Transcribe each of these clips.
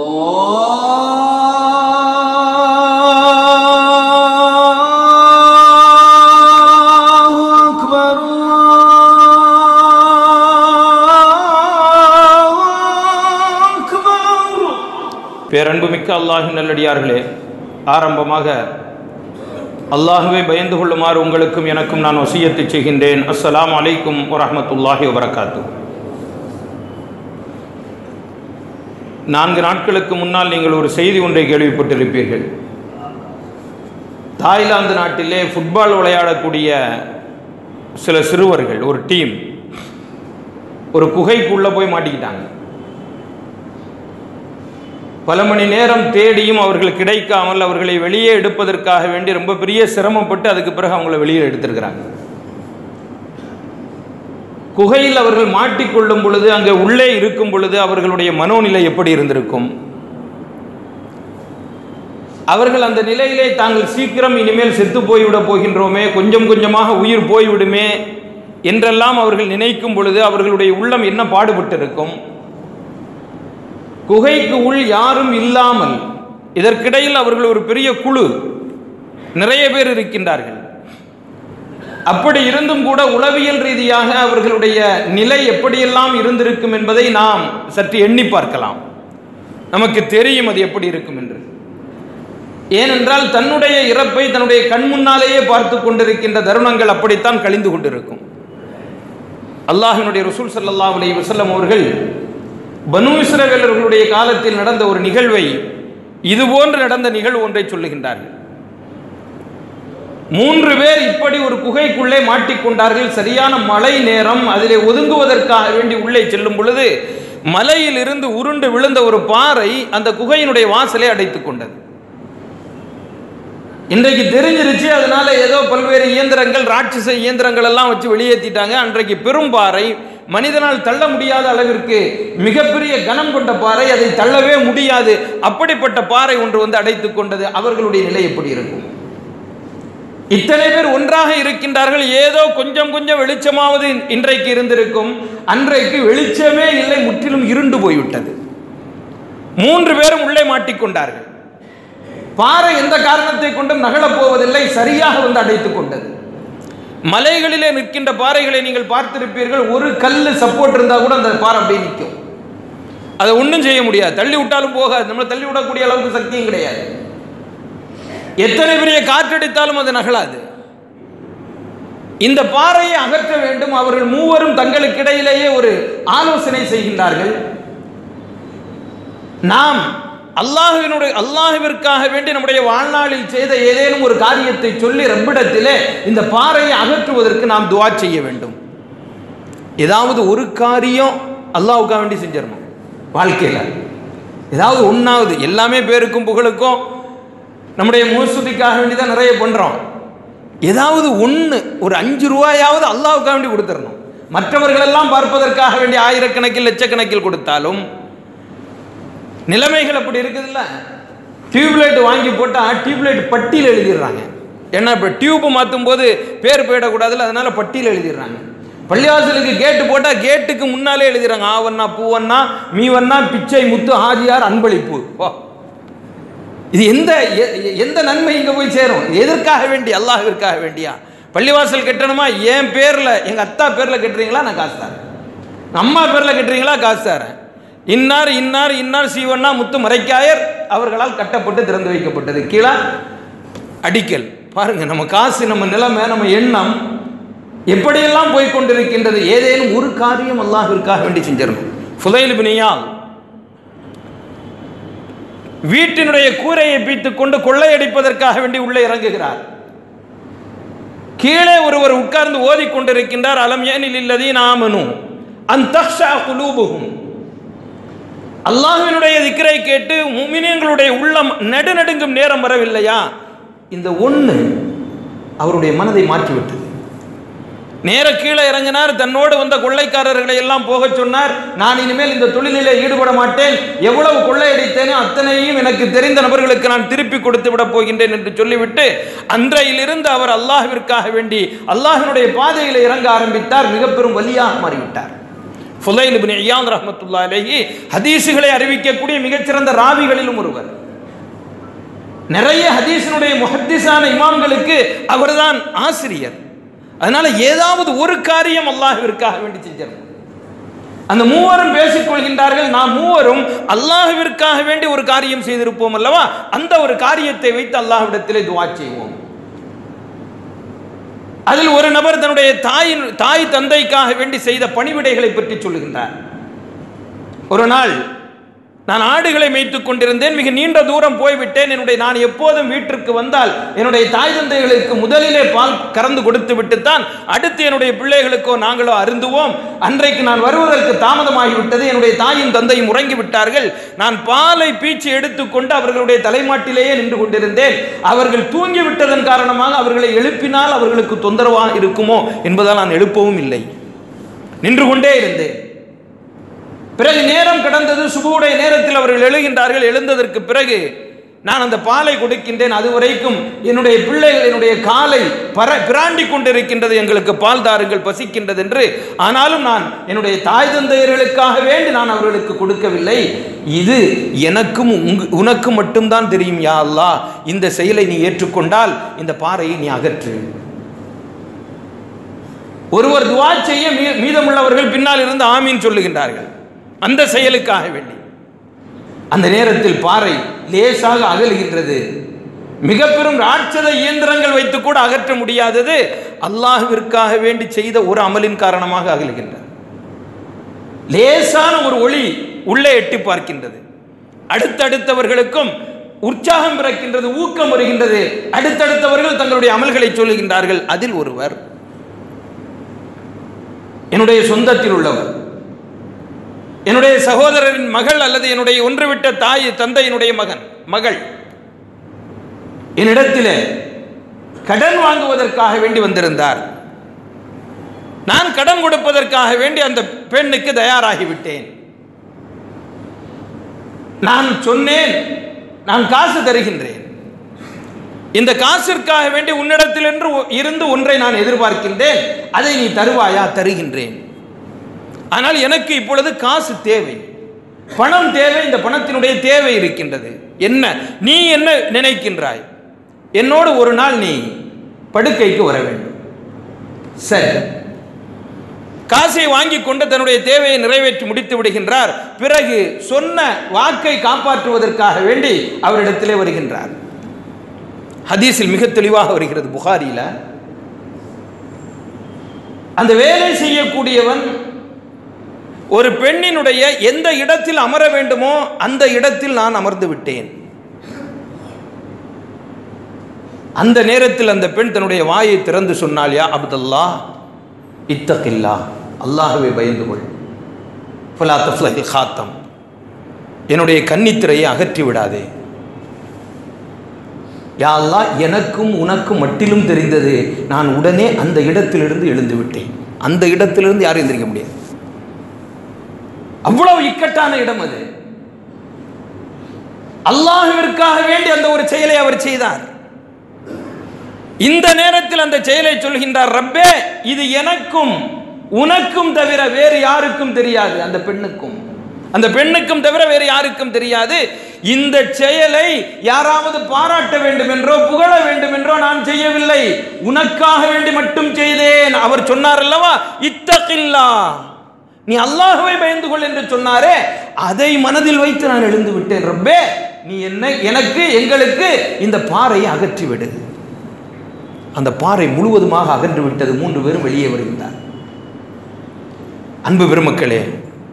الله أكبر الله أكبر பேரன்புமிக்க அல்லாஹின் நல்லடியார்களே ஆரம்பமாக அல்லாஹுவை பயந்து கொள்ளுமாறு உங்களுக்கும் எனக்கும் நான் வசியத்தை செய்கின்றேன் அஸ்ஸலாமு அலைக்கும் வரஹ்மத்துல்லாஹி வபரகாத்து நான்கு நாட்களுக்கு முன்னால் நீங்கள் ஒரு செய்தி ஒன்றை கேள்விப்பட்டிருப்பீர்கள் தாய்லாந்து நாட்டிலே ஃபுட்பால் விளையாடக்கூடிய சில சிறுவர்கள் ஒரு டீம் ஒரு குகைக்குள்ளே போய் மாட்டிக்கிட்டாங்க பல மணி நேரம் தேடியும் அவர்கள் கிடைக்காமல் அவர்களை வெளியே எடுப்பதற்காக வேண்டி ரொம்ப பெரிய சிரமப்பட்டு அதுக்கு பிறகு அவங்கள வெளியே எடுத்திருக்கிறாங்க குகையில் அவர்கள் மாட்டிக்கொள்ளும் பொழுது அங்கே உள்ளே இருக்கும் பொழுது அவர்களுடைய மனோநிலை எப்படி இருந்திருக்கும் அவர்கள் அந்த நிலையிலே தாங்கள் சீக்கிரம் இனிமேல் செத்து போய்விட போகின்றோமே கொஞ்சம் கொஞ்சமாக உயிர் போய்விடுமே என்றெல்லாம் அவர்கள் நினைக்கும் பொழுது அவர்களுடைய உள்ளம் என்ன பாடுபட்டிருக்கும் குகைக்கு உள் யாரும் இல்லாமல் இதற்கிடையில் அவர்கள் ஒரு பெரிய குழு நிறைய பேர் இருக்கின்றார்கள் அப்படி இருந்தும் கூட உளவியல் ரீதியாக அவர்களுடைய நிலை எப்படியெல்லாம் இருந்திருக்கும் என்பதை நாம் சற்று எண்ணி பார்க்கலாம் நமக்கு தெரியும் அது எப்படி இருக்கும் என்று ஏனென்றால் தன்னுடைய இறப்பை தன்னுடைய கண் முன்னாலேயே பார்த்து கொண்டிருக்கின்ற தருணங்கள் அப்படித்தான் கழிந்து கொண்டிருக்கும் அல்லாஹினுடைய ரசூல் ஸல்லல்லாஹு அலைஹி வஸல்லம் அவர்கள் பனு இஸ்ரவேலர்களுடைய காலத்தில் நடந்த ஒரு நிகழ்வை இதுபோன்று நடந்த நிகழ்வு ஒன்றை சொல்லுகின்றார்கள் மூன்று பேர் இப்படி ஒரு குகைக்குள்ளே மாட்டிக்கொண்டார்கள் சரியான மழை நேரம் அதிலே ஒதுங்குவதற்காக வேண்டி உள்ளே செல்லும் பொழுது மலையில் இருந்து உருண்டு விழுந்த ஒரு பாறை அந்த குகையினுடைய வாசலை அடைத்துக் கொண்டது இன்றைக்கு தெரிஞ்சிருச்சு அதனால ஏதோ பல்வேறு இயந்திரங்கள் ராட்சச இயந்திரங்கள் எல்லாம் வச்சு வெளியேற்றிட்டாங்க அன்றைக்கு பெரும்பாறை மனிதனால் தள்ள முடியாத அளவிற்கு மிகப்பெரிய கனம் கொண்ட பாறை அதை தள்ளவே முடியாது அப்படிப்பட்ட பாறை ஒன்று வந்து அடைத்துக் கொண்டது அவர்களுடைய நிலை எப்படி இருக்கும் இத்தனை பேர் ஒன்றாக இருக்கின்றார்கள் ஏதோ கொஞ்சம் கொஞ்சம் வெளிச்சமாவது இன்றைக்கு இருந்திருக்கும் அன்றைக்கு வெளிச்சமே இல்லை முற்றிலும் இருண்டு போய்விட்டது மூன்று பேரும் உள்ளே மாட்டிக்கொண்டார்கள் பாறை எந்த காரணத்தை கொண்டும் நகலப் போவதில்லை சரியாக வந்து அடைத்துக் கொண்டது மலைகளிலே நிற்கின்ற பாறைகளை நீங்கள் பார்த்திருப்பீர்கள் ஒரு கல் சப்போர்ட் இருந்தா கூட அந்த பாறை அப்படியே நிற்கும் அதை ஒன்றும் செய்ய முடியாது தள்ளி விட்டாலும் போகாது நம்மளை தள்ளி விடக்கூடிய அளவுக்கு சக்தியும் கிடையாது எத்தனை பெரிய காற்றடித்தாலும் அது நகலாது இந்த பாறையை அகற்ற வேண்டும் அவர்கள் மூவரும் தங்களுக்கு இடையிலேயே ஒரு ஆலோசனை செய்கின்றார்கள் நாம் அல்லாஹுவினுடைய அல்லாஹுவிற்காக வேண்டி நம்முடைய வாழ்நாளில் செய்த ஏதேனும் ஒரு காரியத்தை சொல்லி ரப்பிடத்திலே இந்த பாறையை அகற்றுவதற்கு நாம் துவா செய்ய வேண்டும் ஏதாவது ஒரு காரியம் அல்லாஹுக்காக வேண்டி செஞ்சிடணும் வாழ்க்கையில் ஏதாவது ஒன்றாவது எல்லாமே பேருக்கும் புகழுக்கும் நம்முடைய மூசுதிக்காக வேண்டி தான் நிறைய பண்ணுறோம் ஏதாவது ஒன்று ஒரு அஞ்சு ரூபாயாவது அல்லாவுக்காக வேண்டி கொடுத்துடணும் மற்றவர்களெல்லாம் பார்ப்பதற்காக வேண்டி ஆயிரக்கணக்கில் லட்சக்கணக்கில் கொடுத்தாலும் நிலைமைகள் அப்படி இருக்குதுல்ல டியூப்லைட் வாங்கி போட்டால் டியூப்லைட் பட்டியில் எழுதிடுறாங்க ஏன்னா இப்போ டியூப் மாற்றும் போது பேர் போயிடக்கூடாதுல்ல அதனால பட்டியில் எழுதிடுறாங்க பள்ளிவாசலுக்கு கேட்டு போட்டால் கேட்டுக்கு முன்னாலே எழுதிடுறாங்க ஆவண்ணா பூவண்ணா மீவண்ணா பிச்சை முத்து ஆஜியார் அன்பளிப்பு ஓ இது எந்த எ- எ- எந்த நன்மை இங்கே போய் சேரும் எதற்காக வேண்டி அல்லாஹ்விற்காக வேண்டியா பள்ளிவாசல் கட்டணுமா என் பேரில் எங்கள் அத்தா பேரில் கட்டுறீங்களா நான் காசு தரேன் அம்மா பேரில் கட்டுறீங்களா காசு தரேன் இன்னார் இன்னார் இன்னார் சீவண்ணா முத்து மறைக்காயர் அவர்களால் கட்டப்பட்டு திறந்து வைக்கப்பட்டது கீழே அடிக்கல் பாருங்க நம்ம காசு நம்ம நிலைமை நம்ம எண்ணம் எப்படியெல்லாம் போய் கொண்டிருக்கின்றது ஏதேனும் ஒரு காரியம் அல்லாஹ்விற்காக வேண்டி செஞ்சிடணும் ஃபுதைல் பினியால் வீட்டினுடைய கூரையை பீத்துக் கொண்டு கொள்ளையடிப்பதற்காக வேண்டி உள்ளே இறங்குகிறார் கீழே ஒருவர் உட்கார்ந்து ஓதிக்கொண்டிருக்கின்றார் அலம் ஏனில் இல்லதி நாமனு அந்தக்ஷா குலூபுகும் அல்லாஹ்வினுடைய திக்கரை கேட்டு முமினியங்களுடைய உள்ளம் நடுநடுங்கும் நேரம் வரவில்லையா இந்த ஒன்று அவருடைய மனதை மாற்றிவிட்டது நேர கீழே இறங்கினார் தன்னோடு வந்த கொள்ளைக்காரர்களை எல்லாம் போகச் சொன்னார் நான் இனிமேல் இந்த தொழிலிலே ஈடுபட மாட்டேன் எவ்வளவு கொள்ளையடித்தேனோ அத்தனையும் எனக்கு தெரிந்த நபர்களுக்கு நான் திருப்பி கொடுத்து விடப் போகின்றேன் என்று சொல்லிவிட்டு அன்றையிலிருந்து அவர் அல்லாஹ்விற்காக வேண்டி அல்லாஹ்வினுடைய பாதையில் இறங்க ஆரம்பித்தார் மிக பெரும் வலியாக மாறிவிட்டார் ஃபுலைல் இப்னு இயாத் ரஹ்மத்துல்லாஹி அலைஹி ஹதீஸுகளை அறிவிக்கக்கூடிய மிகச்சிறந்த ராவிகளிலும் ஒருவர் நிறைய ஹதீஸினுடைய முஹத்திஸான இமாம்களுக்கு அவர்தான் ஆசிரியர் அதனால ஏதாவது ஒரு காரியம் அல்லாஹ்விற்காக வேண்டி செஞ்சிடணும் அந்த மூவரும் பேசிக் கொள்கின்றார்கள் நாம் மூவரும் அல்லாஹ்விற்காக வேண்டி ஒரு காரியம் செய்திருப்போம் அல்லவா அந்த ஒரு காரியத்தை வைத்து அல்லாஹ்விடத்திலே துவா செய்வோம் அதில் ஒரு நபர் தன்னுடைய தாயின் தாய் தந்தைக்காக வேண்டி செய்த பணிவிடைகளை பற்றி சொல்லுகின்றார் ஒரு நாள் நான் ஆடுகளை மேய்த்துக் கொண்டிருந்தேன் மிக நீண்ட தூரம் போய்விட்டேன் என்னுடைய நான் எப்போதும் வீட்டிற்கு வந்தால் என்னுடைய தாய் தந்தைகளுக்கு முதலிலே பால் கறந்து கொடுத்து விட்டுத்தான் அடுத்து என்னுடைய பிள்ளைகளுக்கோ நாங்களோ அருந்துவோம் அன்றைக்கு நான் வருவதற்கு தாமதமாகிவிட்டது என்னுடைய தாயும் தந்தையும் உறங்கி விட்டார்கள் நான் பாலை பீச்சு எடுத்துக்கொண்டு அவர்களுடைய தலைமாட்டிலேயே நின்று கொண்டிருந்தேன் அவர்கள் தூங்கி விட்டதன் காரணமாக அவர்களை எழுப்பினால் அவர்களுக்கு தொந்தரவாக இருக்குமோ என்பதால் நான் எழுப்பவும் இல்லை நின்று கொண்டே இருந்தேன் பிறகு நேரம் கடந்தது சுபுடைய நேரத்தில் அவர்கள் எழுகின்றார்கள் எழுந்ததற்கு பிறகு நான் அந்த பாலை கொடுக்கின்றேன் அதுவரைக்கும் என்னுடைய பிள்ளைகள் என்னுடைய காலை பர பிராண்டி கொண்டிருக்கின்றது எங்களுக்கு பால் தாருங்கள் பசிக்கின்றது என்று ஆனாலும் நான் என்னுடைய தாய் தந்தையர்களுக்காக வேண்டி நான் அவர்களுக்கு கொடுக்கவில்லை இது எனக்கும் உங்க- உனக்கு மட்டும்தான் தெரியும் யா அல்லாஹ் இந்த செயலை நீ ஏற்றுக்கொண்டால் இந்த பாறையை நீ அகற்று ஒருவர் துவா செய்ய மீ- மீதமுள்ளவர்கள் பின்னால் இருந்து ஆமீன் சொல்லுகின்றார்கள் அந்த செயலுக்காக வேண்டி அந்த நேரத்தில் பாறை லேசாக அகலுகின்றது மிக பெரும் ராட்சத இயந்திரங்கள் வைத்து கூட அகற்ற முடியாதது அல்லாஹ்விற்காக வேண்டி செய்த ஒரு அமலின் காரணமாக அகலுகின்றது லேசான ஒரு ஒளி உள்ளே எட்டி பார்க்கின்றது அடுத்தடுத்தவர்களுக்கும் உற்சாகம் பிறக்கின்றது ஊக்கம் வருகின்றது அடுத்தடுத்தவர்கள் தங்களுடைய அமல்களை சொல்லுகின்றார்கள் அதில் ஒருவர் என்னுடைய சொந்தத்தில் உள்ளவர் என்னுடைய சகோதரரின் மகள் அல்லது என்னுடைய ஒன்றுவிட்ட தாய் தந்தையினுடைய மகன் மகள் என்னிடத்திலே கடன் வாங்குவதற்காக வேண்டி வந்திருந்தார் நான் கடன் கொடுப்பதற்காக வேண்டி அந்த பெண்ணுக்கு தயாராகிவிட்டேன் நான் சொன்னேன் நான் காசு தருகின்றேன் இந்த காசிற்காக வேண்டி உன்னிடத்தில் என்று இருந்து ஒன்றை நான் எதிர்பார்க்கின்றேன் அதை நீ தருவாயா தருகின்றேன் ஆனால் எனக்கு இப்பொழுது காசு தேவை பணம் தேவை இந்த பணத்தினுடைய தேவை இருக்கின்றது என்ன நீ என்ன நினைக்கின்றாய் என்னோடு ஒரு நாள் நீ படுக்கைக்கு வர வேண்டும் சரி காசை வாங்கி கொண்டு தன்னுடைய தேவையை நிறைவேற்றி முடித்து விடுகின்றார் பிறகு சொன்ன வாக்கை காப்பாற்றுவதற்காக வேண்டி அவரிடத்திலே வருகின்றார் ஹதீஸில் மிக தெளிவாக வருகிறது புகாரியில அந்த வேலை செய்யக்கூடியவன் ஒரு பெண்ணினுடைய எந்த இடத்தில் அமர வேண்டுமோ அந்த இடத்தில் நான் அமர்ந்து விட்டேன் அந்த நேரத்தில் அந்த பெண் தன்னுடைய வாயை திறந்து சொன்னாள் யா அப்துல்லா இத்தகில்லா அல்லாஹ்வை பயந்து கொள் ஃபலா தஃப்லஹில் ஹாத்தம் என்னுடைய கன்னித்திரையை அகற்றி விடாதே யா அல்லாஹ் எனக்கும் உனக்கும் மட்டிலும் தெரிந்தது நான் உடனே அந்த இடத்திலிருந்து எழுந்து விட்டேன் அந்த இடத்திலிருந்து யாரும் எந்திரிக்க முடியாது அவ்வளவு இக்கட்டான இடம் அது அல்லாஹ்விற்காக வேண்டி அந்த ஒரு செயலை அவர் செய்தார் இந்த நேரத்தில் அந்த செயலை சொல்கின்றார் ரப்பே இது எனக்கும் உனக்கும் தவிர வேறு யாருக்கும் தெரியாது அந்த பெண்ணுக்கும் அந்த பெண்ணுக்கும் தவிர வேறு யாருக்கும் தெரியாது இந்த செயலை யாராவது பாராட்ட வேண்டும் என்றோ புகழ வேண்டும் என்றோ நான் செய்யவில்லை உனக்காக வேண்டி மட்டும் செய்தேன் அவர் சொன்னார் அல்லவா இத்தகில்லா நீ அல்லாஹ்வை பயந்து கொள் என்று சொன்னாரே அதை மனதில் வைத்து நான் எழுந்து விட்டேன் ரப்பே நீ என்ன எனக்கு எங்களுக்கு இந்த பாறையை அகற்றி விடு அந்த பாறை முழுவதுமாக அகன்று விட்டது மூன்று பேரும் வெளியே வருகின்றார் அன்பு பெருமக்களே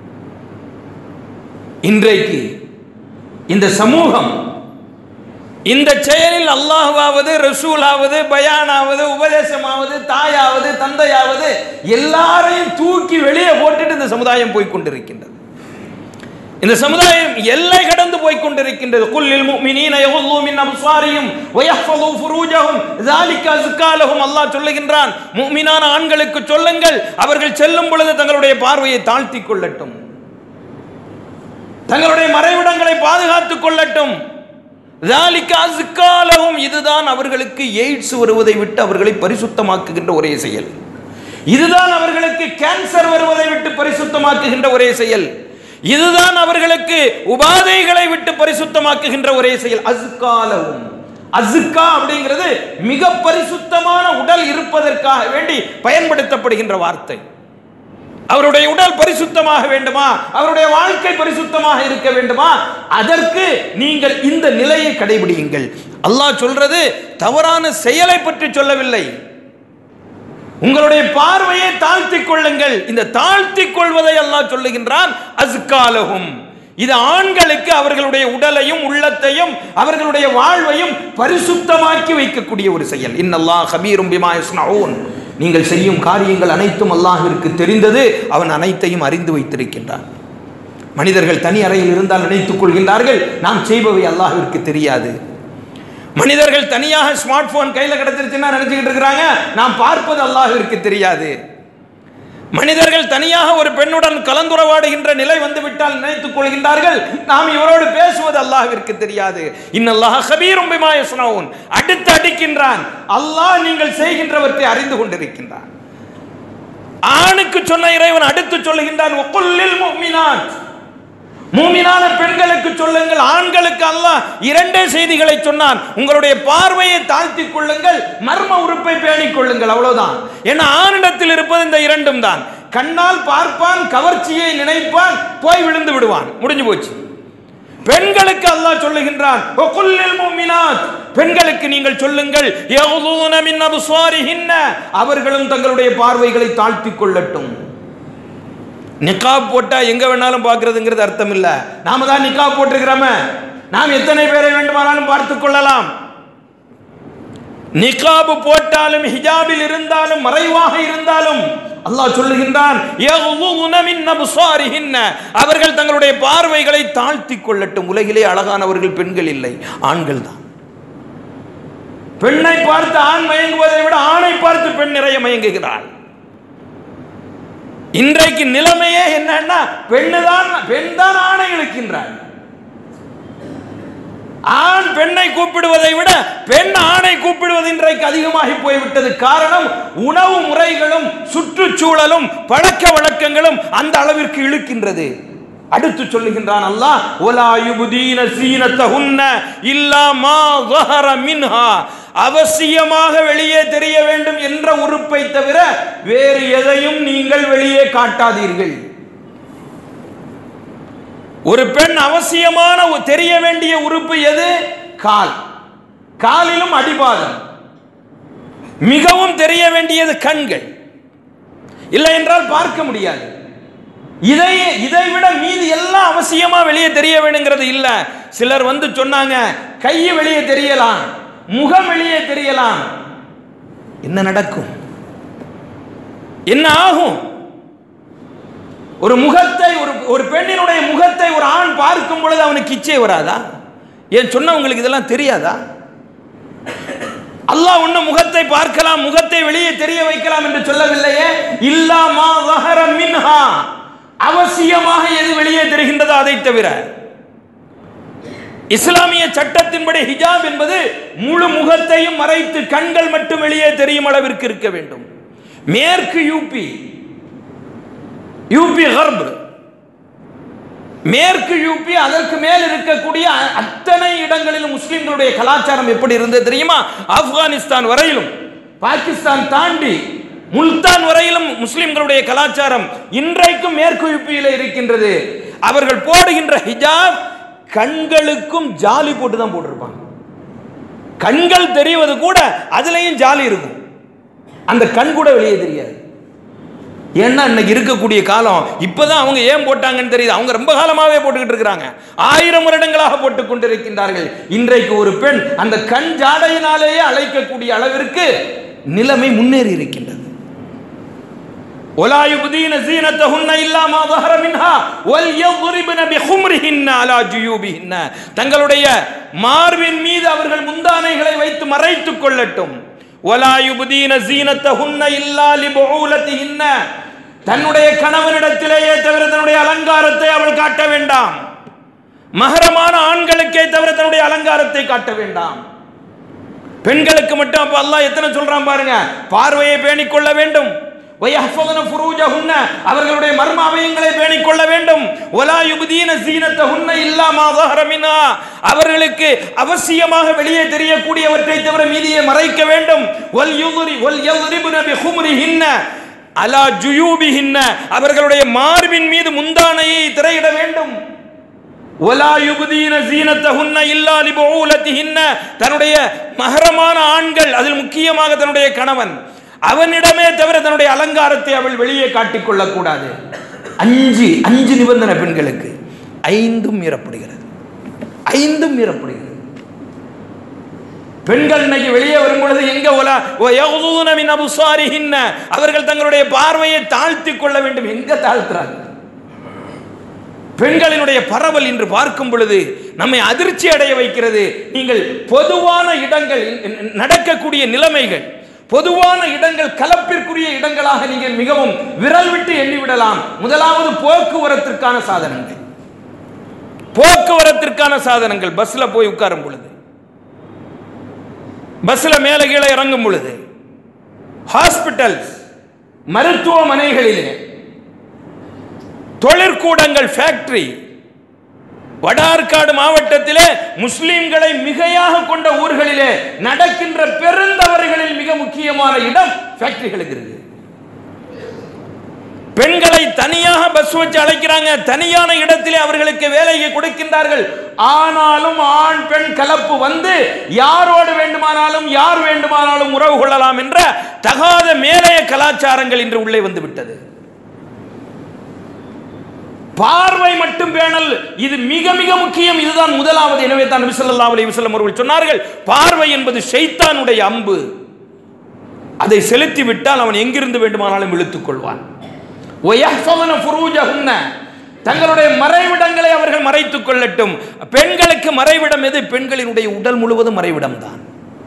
இன்றைக்கு இந்த சமூகம் இந்த செயலில் அல்லாஹ்வாவது ரசூலாவது பயானாவது உபதேசமாவது தாயாவது தந்தையாவது எல்லாரையும் தூக்கி வெளியே போட்டுட்டு இந்த சமுதாயம் போய் கொண்டிருக்கின்றது இந்த சமுதாயம் எல்லை கடந்து போய் கொண்டிருக்கின்றது குல்லில் முஃமினீன யகுல்லூ மின் அப்சாரியும் வயஹ்ஃபது ஃபுரூஜஹும் ذلك அஸ்கா லஹும் அல்லாஹ் சொல்லுகின்றான் முஃமினான ஆண்களுக்கு சொல்லுங்கள் அவர்கள் செல்லும் பொழுது தங்களுடைய பார்வையை தாழ்த்திக் கொள்ளட்டும் தங்களுடைய மறைவிடங்களை பாதுகாத்துக் கொள்ளட்டும் ذلك அஸ்கா லஹும் இதுதான் அவர்களுக்கு எய்ட்ஸ் வருவதை விட்டு அவர்களை பரிசுத்தமாக்குகின்ற ஒரே செயல் இதுதான் அவர்களுக்கு கேன்சர் வருவதை விட்டு பரிசுத்தமாக்குகின்ற ஒரே செயல் இதுதான் அவர்களுக்கு உபாதைகளை விட்டு பரிசுத்தமாக்குகின்ற ஒரே செயல் அசுக்காலவும் அசுக்கா அப்படிங்கிறது மிக பரிசுத்தமான உடல் இருப்பதற்காக வேண்டி பயன்படுத்தப்படுகின்ற வார்த்தை அவருடைய உடல் பரிசுத்தமாக வேண்டுமா அவருடைய வாழ்க்கை பரிசுத்தமாக இருக்க வேண்டுமா அதற்கு நீங்கள் இந்த நிலையை கடைபிடியுங்கள் அல்லாஹ் சொல்றது தவறான செயலை பற்றி சொல்லவில்லை உங்களுடைய பார்வையை தாழ்த்திக் கொள்ளுங்கள் இந்த தாழ்த்திக் கொள்வதை அல்லாஹ் சொல்லுகின்றான் அஸ்காலகும் இது ஆண்களுக்கு அவர்களுடைய உடலையும் உள்ளத்தையும் அவர்களுடைய வாழ்வையும் பரிசுத்தமாக்கி வைக்கக்கூடிய ஒரு செயல் இன்னல்லாஹ் ஹபீரும் பிமா யஸ்னஊன் நீங்கள் செய்யும் காரியங்கள் அனைத்தும் அல்லாஹ்விற்கு தெரிந்தது அவன் அனைத்தையும் அறிந்து வைத்திருக்கின்றான் மனிதர்கள் தனி அறையில் இருந்தால் நினைத்துக் கொள்கின்றார்கள் நாம் செய்பவை அல்லாஹ்விற்கு தெரியாது மனிதர்கள் தனியாக ஸ்மார்ட் போன் கையில கிடைச்சிருச்சுன்னா நினைச்சுக்கிட்டு இருக்கிறாங்க நாம் பார்ப்பது அல்லாஹ்விற்கு தெரியாது மனிதர்கள் தனியாக ஒரு பெண்ணுடன் கலந்துரவாடுகின்ற நிலை வந்து விட்டால் நினைத்துக் கொள்கின்றார்கள் நாம் இவரோடு பேசுவது அல்லாஹ்விற்கு தெரியாது இன்னல்லாஹ் ஹபீரும் பிமா யஸ்னவுன் அடுத்து அடிக்கின்றான் அல்லாஹ் நீங்கள் செய்கின்றவற்றை அறிந்து கொண்டிருக்கின்றான் ஆணுக்கு சொன்ன இறைவன் அடுத்து சொல்லுகின்றான் ஒக்குல்லில் முஃமினாத் மூமினான பெண்களுக்கு சொல்லுங்கள் ஆண்களுக்கு அல்லாஹ் இரண்டே செய்திகளை சொன்னான் உங்களுடைய பார்வையை தாழ்த்திக் கொள்ளுங்கள் மர்ம உறுப்பை பேணிக் கொள்ளுங்கள் அவ்வளவுதான் ஏன்னா ஆணிடத்தில் இருப்பது இந்த இரண்டும் தான் கண்ணால் பார்ப்பான் கவர்ச்சியை நினைப்பான் போய் விழுந்து விடுவான் முடிஞ்சு போச்சு பெண்களுக்கு அல்லாஹ் சொல்லுகின்றான் "வகுல்லில் முஃமினாத்." பெண்களுக்கு நீங்கள் சொல்லுங்கள் "யகுதூன மின் அப்சாரிஹின்ன." அவர்களும் தங்களுடைய பார்வைகளை தாழ்த்திக் கொள்ளட்டும் நிக்காப் போட்டா எங்க வேணாலும் பார்க்கிறதுங்கிறது அர்த்தம் இல்ல நாம தான் நிக்காப் போட்டிருக்கிறோமே நாம் எத்தனை பேரை வேண்டுமானாலும் பார்த்துக் கொள்ளலாம் நிகாபு போட்டாலும் ஹிஜாபில் இருந்தாலும் மறைவாக இருந்தாலும் அல்லாஹ் சொல்லுகின்றான் "யகுதுன மின் அப்சாரிஹின்ன." அவர்கள் தங்களுடைய பார்வைகளை தாழ்த்திக் கொள்ளட்டும் உலகிலே அழகானவர்கள் பெண்கள் இல்லை ஆண்கள் தான் பெண்ணை பார்த்து ஆண் மயங்குவதை விட ஆணை பார்த்து பெண் நிறைய மயங்குகிறாள் இன்றைக்கு நிலைமையே என்னன்னா பெண்ணுதான் பெண் தான் ஆணை இழுக்கின்றாள் ஆண் பெண்ணை கூப்பிடுவதை விட பெண் ஆணை கூப்பிடுவது இன்றைக்கு அதிகமாகி போய்விட்டது காரணம் உணவு முறைகளும் சுற்றுச்சூழலும் பழக்க வழக்கங்களும் அந்த அளவிற்கு இழுக்கின்றது அடுத்து சொல்லுகின்றான் அல்லாஹ் ஒலா யுபுதீன சீனத்தஹுன்ன இல்லா மா ظهر மின்ஹா அவசியமாக வெளியே தெரிய வேண்டும் என்ற உறுப்பை தவிர வேறு எதையும் நீங்கள் வெளியே காட்டாதீர்கள் ஒரு பெண் அவசியமான ஒ- தெரிய வேண்டிய உறுப்பு எது கால் காலிலும் அடிபாதம் மிகவும் தெரிய வேண்டியது கண்கள் இல்லை என்றால் பார்க்க முடியாது இதை இதை விட மீதி எல்லாம் அவசியமா வெளியே தெரிய வேணுங்கிறது இல்ல சிலர் வந்து சொன்னாங்க கை வெளியே தெரியலாம் முகம் வெளியே தெரியலாம் என்ன நடக்கும் என்ன ஆகும் ஒரு முகத்தை ஒரு ஒரு பெண்ணினுடைய முகத்தை ஒரு ஆண் பார்க்கும் பொழுது அவனுக்கு இச்சை வராதா ஏன் சொன்னவங்களுக்கு இதெல்லாம் தெரியாதா அல்லாஹ் ஒண்ணு முகத்தை பார்க்கலாம் முகத்தை வெளியே தெரிய வைக்கலாம் என்று சொல்லவில்லையே இல்லா மா ظهر மின்ஹா அவசியமாக எது வெளியே தெரிகின்றதோ அதை தவிர இஸ்லாமிய சட்டத்தின்படி ஹிஜாப் என்பது முழு முகத்தையும் மறைத்து கண்கள் மட்டும் வெளியே தெரியும் அளவிற்கு இருக்க வேண்டும் மேற்கு யூபி யூபி ஹர்ப் மேற்கு யூபி அதற்கு மேல் இருக்கக்கூடிய அ- அத்தனை இடங்களிலும் முஸ்லிம்களுடைய கலாச்சாரம் எப்படி இருந்தது தெரியுமா ஆப்கானிஸ்தான் வரையிலும் பாகிஸ்தான் தாண்டி முல்தான் வரையிலும் முஸ்லிம்களுடைய கலாச்சாரம் இன்றைக்கும் மேற்கு யூபியில இருக்கின்றது அவர்கள் போடுகின்ற ஹிஜாப் கண்களுக்கும் ஜாலி போட்டு தான் போட்டிருப்பாங்க கண்கள் தெரிவது கூட அதுலயும் ஜாலி இருக்கும் அந்த கண் கூட வெளியே தெரியாது ஏன்னா இன்னைக்கு இருக்கக்கூடிய காலம் இப்பதான் அவங்க ஏன் போட்டாங்கன்னு தெரியுது அவங்க ரொம்ப காலமாவே போட்டுக்கிட்டு இருக்கிறாங்க ஆயிரம் வருடங்களாக போட்டுக் கொண்டிருக்கின்றார்கள் இன்றைக்கு ஒரு பெண் அந்த கண் ஜாடையினாலேயே அழைக்கக்கூடிய அளவிற்கு நிலைமை முன்னேறி இருக்கின்றது ولا يبدين زينتهن الا ما ظهر منها وليضربن بخمرهن على جيوبهن தங்களுடைய மார்பின் மீது அவர்கள் முந்தானைகளை வைத்து மறைத்துக் கொள்ளட்டும் ولا يبدين زينتهن الا لبعولتهن தன்னுடைய கணவனிடத்திலேயே தவிர தன்னுடைய அலங்காரத்தை அவள் காட்ட வேண்டாம் மகரமான ஆண்களுக்கே தவிர தன்னுடைய அலங்காரத்தை காட்ட வேண்டாம் பெண்களுக்கு மட்டும் அப்ப அல்லாஹ் எத்தனை சொல்றான் பாருங்க பார்வையை பேணிக் கொள்ள வேண்டும் வயஹ்ஃபதுன ஃபுரூஜஹுன்ன அவர்களுடைய மர்ம அவயங்களை பேணிக் கொள்ள வேண்டும் வலா யுப்தீன ஸீனத்தஹுன்ன இல்லா மா ظهر மின்ஹா அவர்களுக்கு அவசியமாக வெளியே தெரியக்கூடியவற்றை தவிர மீதியை மறைக்க வேண்டும் வல் யுத்ரி வல் யضربن بخمرهن அலா ஜுயூபிஹின்ன அவர்களுடைய மார்பின் மீது முந்தானையை திரையிட வேண்டும் ஒலா யுபுதீன ஜீனத்தஹுன்ன இல்லா லிபூலத்திஹின்ன தன்னுடைய மகரமான ஆண்கள் அதில் முக்கியமாக தன்னுடைய கணவன் அவனிடமே தவிர தன்னுடைய அலங்காரத்தை அவள் வெளியே காட்டிக் கொள்ளக்கூடாது அஞ்சு அஞ்சு நிபந்தனை பெண்களுக்கு ஐந்தும் மீறப்படுகிறது ஐந்தும் மீறப்படுகிறது பெண்கள் இன்னைக்கு வெளியே வரும் பொழுது எங்க ஒலா வயகுதூன மின் அபுசாரிஹின்ன அவர்கள் தங்களுடைய பார்வையை தாழ்த்தி கொள்ள வேண்டும் எங்க தாழ்த்துறாங்க பெண்களினுடைய பரவல் இன்று பார்க்கும் பொழுது நம்மை அதிர்ச்சி அடைய வைக்கிறது நீங்கள் பொதுவான இடங்கள் நடக்கக்கூடிய நிலைமைகள் பொதுவான இடங்கள் கலப்பிற்குரிய இடங்களாக நீங்கள் மிகவும் விரல் விட்டு எண்ணிவிடலாம் முதலாவது போக்குவரத்திற்கான சாதனங்கள் போக்குவரத்திற்கான சாதனங்கள் பஸ்ல போய் உட்காரும் பொழுது பஸ்ல மேல கீழே இறங்கும் பொழுது ஹாஸ்பிட்டல்ஸ் மருத்துவமனைகளிலே தொழிற்கூடங்கள் ஃபேக்டரி வடார்காடு மாவட்டத்திலே முஸ்லிம்களை மிகையாக கொண்ட ஊர்களிலே நடக்கின்ற பெருந்தவறுகளில் மிக முக்கியமான இடம் ஃபேக்டரிகளுக்கு இருக்கு பெண்களை தனியாக பஸ் வச்சு அழைக்கிறாங்க தனியான இடத்திலே அவர்களுக்கு வேலையை கொடுக்கின்றார்கள் ஆனாலும் ஆண் பெண் கலப்பு வந்து யாரோடு வேண்டுமானாலும் யார் வேண்டுமானாலும் உறவு கொள்ளலாம் என்ற தகாத மேலைய கலாச்சாரங்கள் இன்று உள்ளே வந்து விட்டது பார்வை மட்டும் பேணல் இது மிக மிக முக்கியம் இதுதான் முதலாவது எனவே தான் நபி ஸல்லல்லாஹு அலைஹி வஸல்லம் அவர்கள் சொன்னார்கள் பார்வை என்பது ஷைத்தானுடைய அம்பு அதை செலுத்தி விட்டால் அவன் எங்கிருந்து வேண்டுமானாலும் இழுத்துக் கொள்வான் வயஹ்ஃபதுன ஃபுரூஜஹுன்ன தங்களுடைய மறைவிடங்களை அவர்கள் மறைத்துக் கொள்ளட்டும் பெண்களுக்கு மறைவிடம் எது பெண்களினுடைய உடல் முழுவதும் மறைவிடம் தான்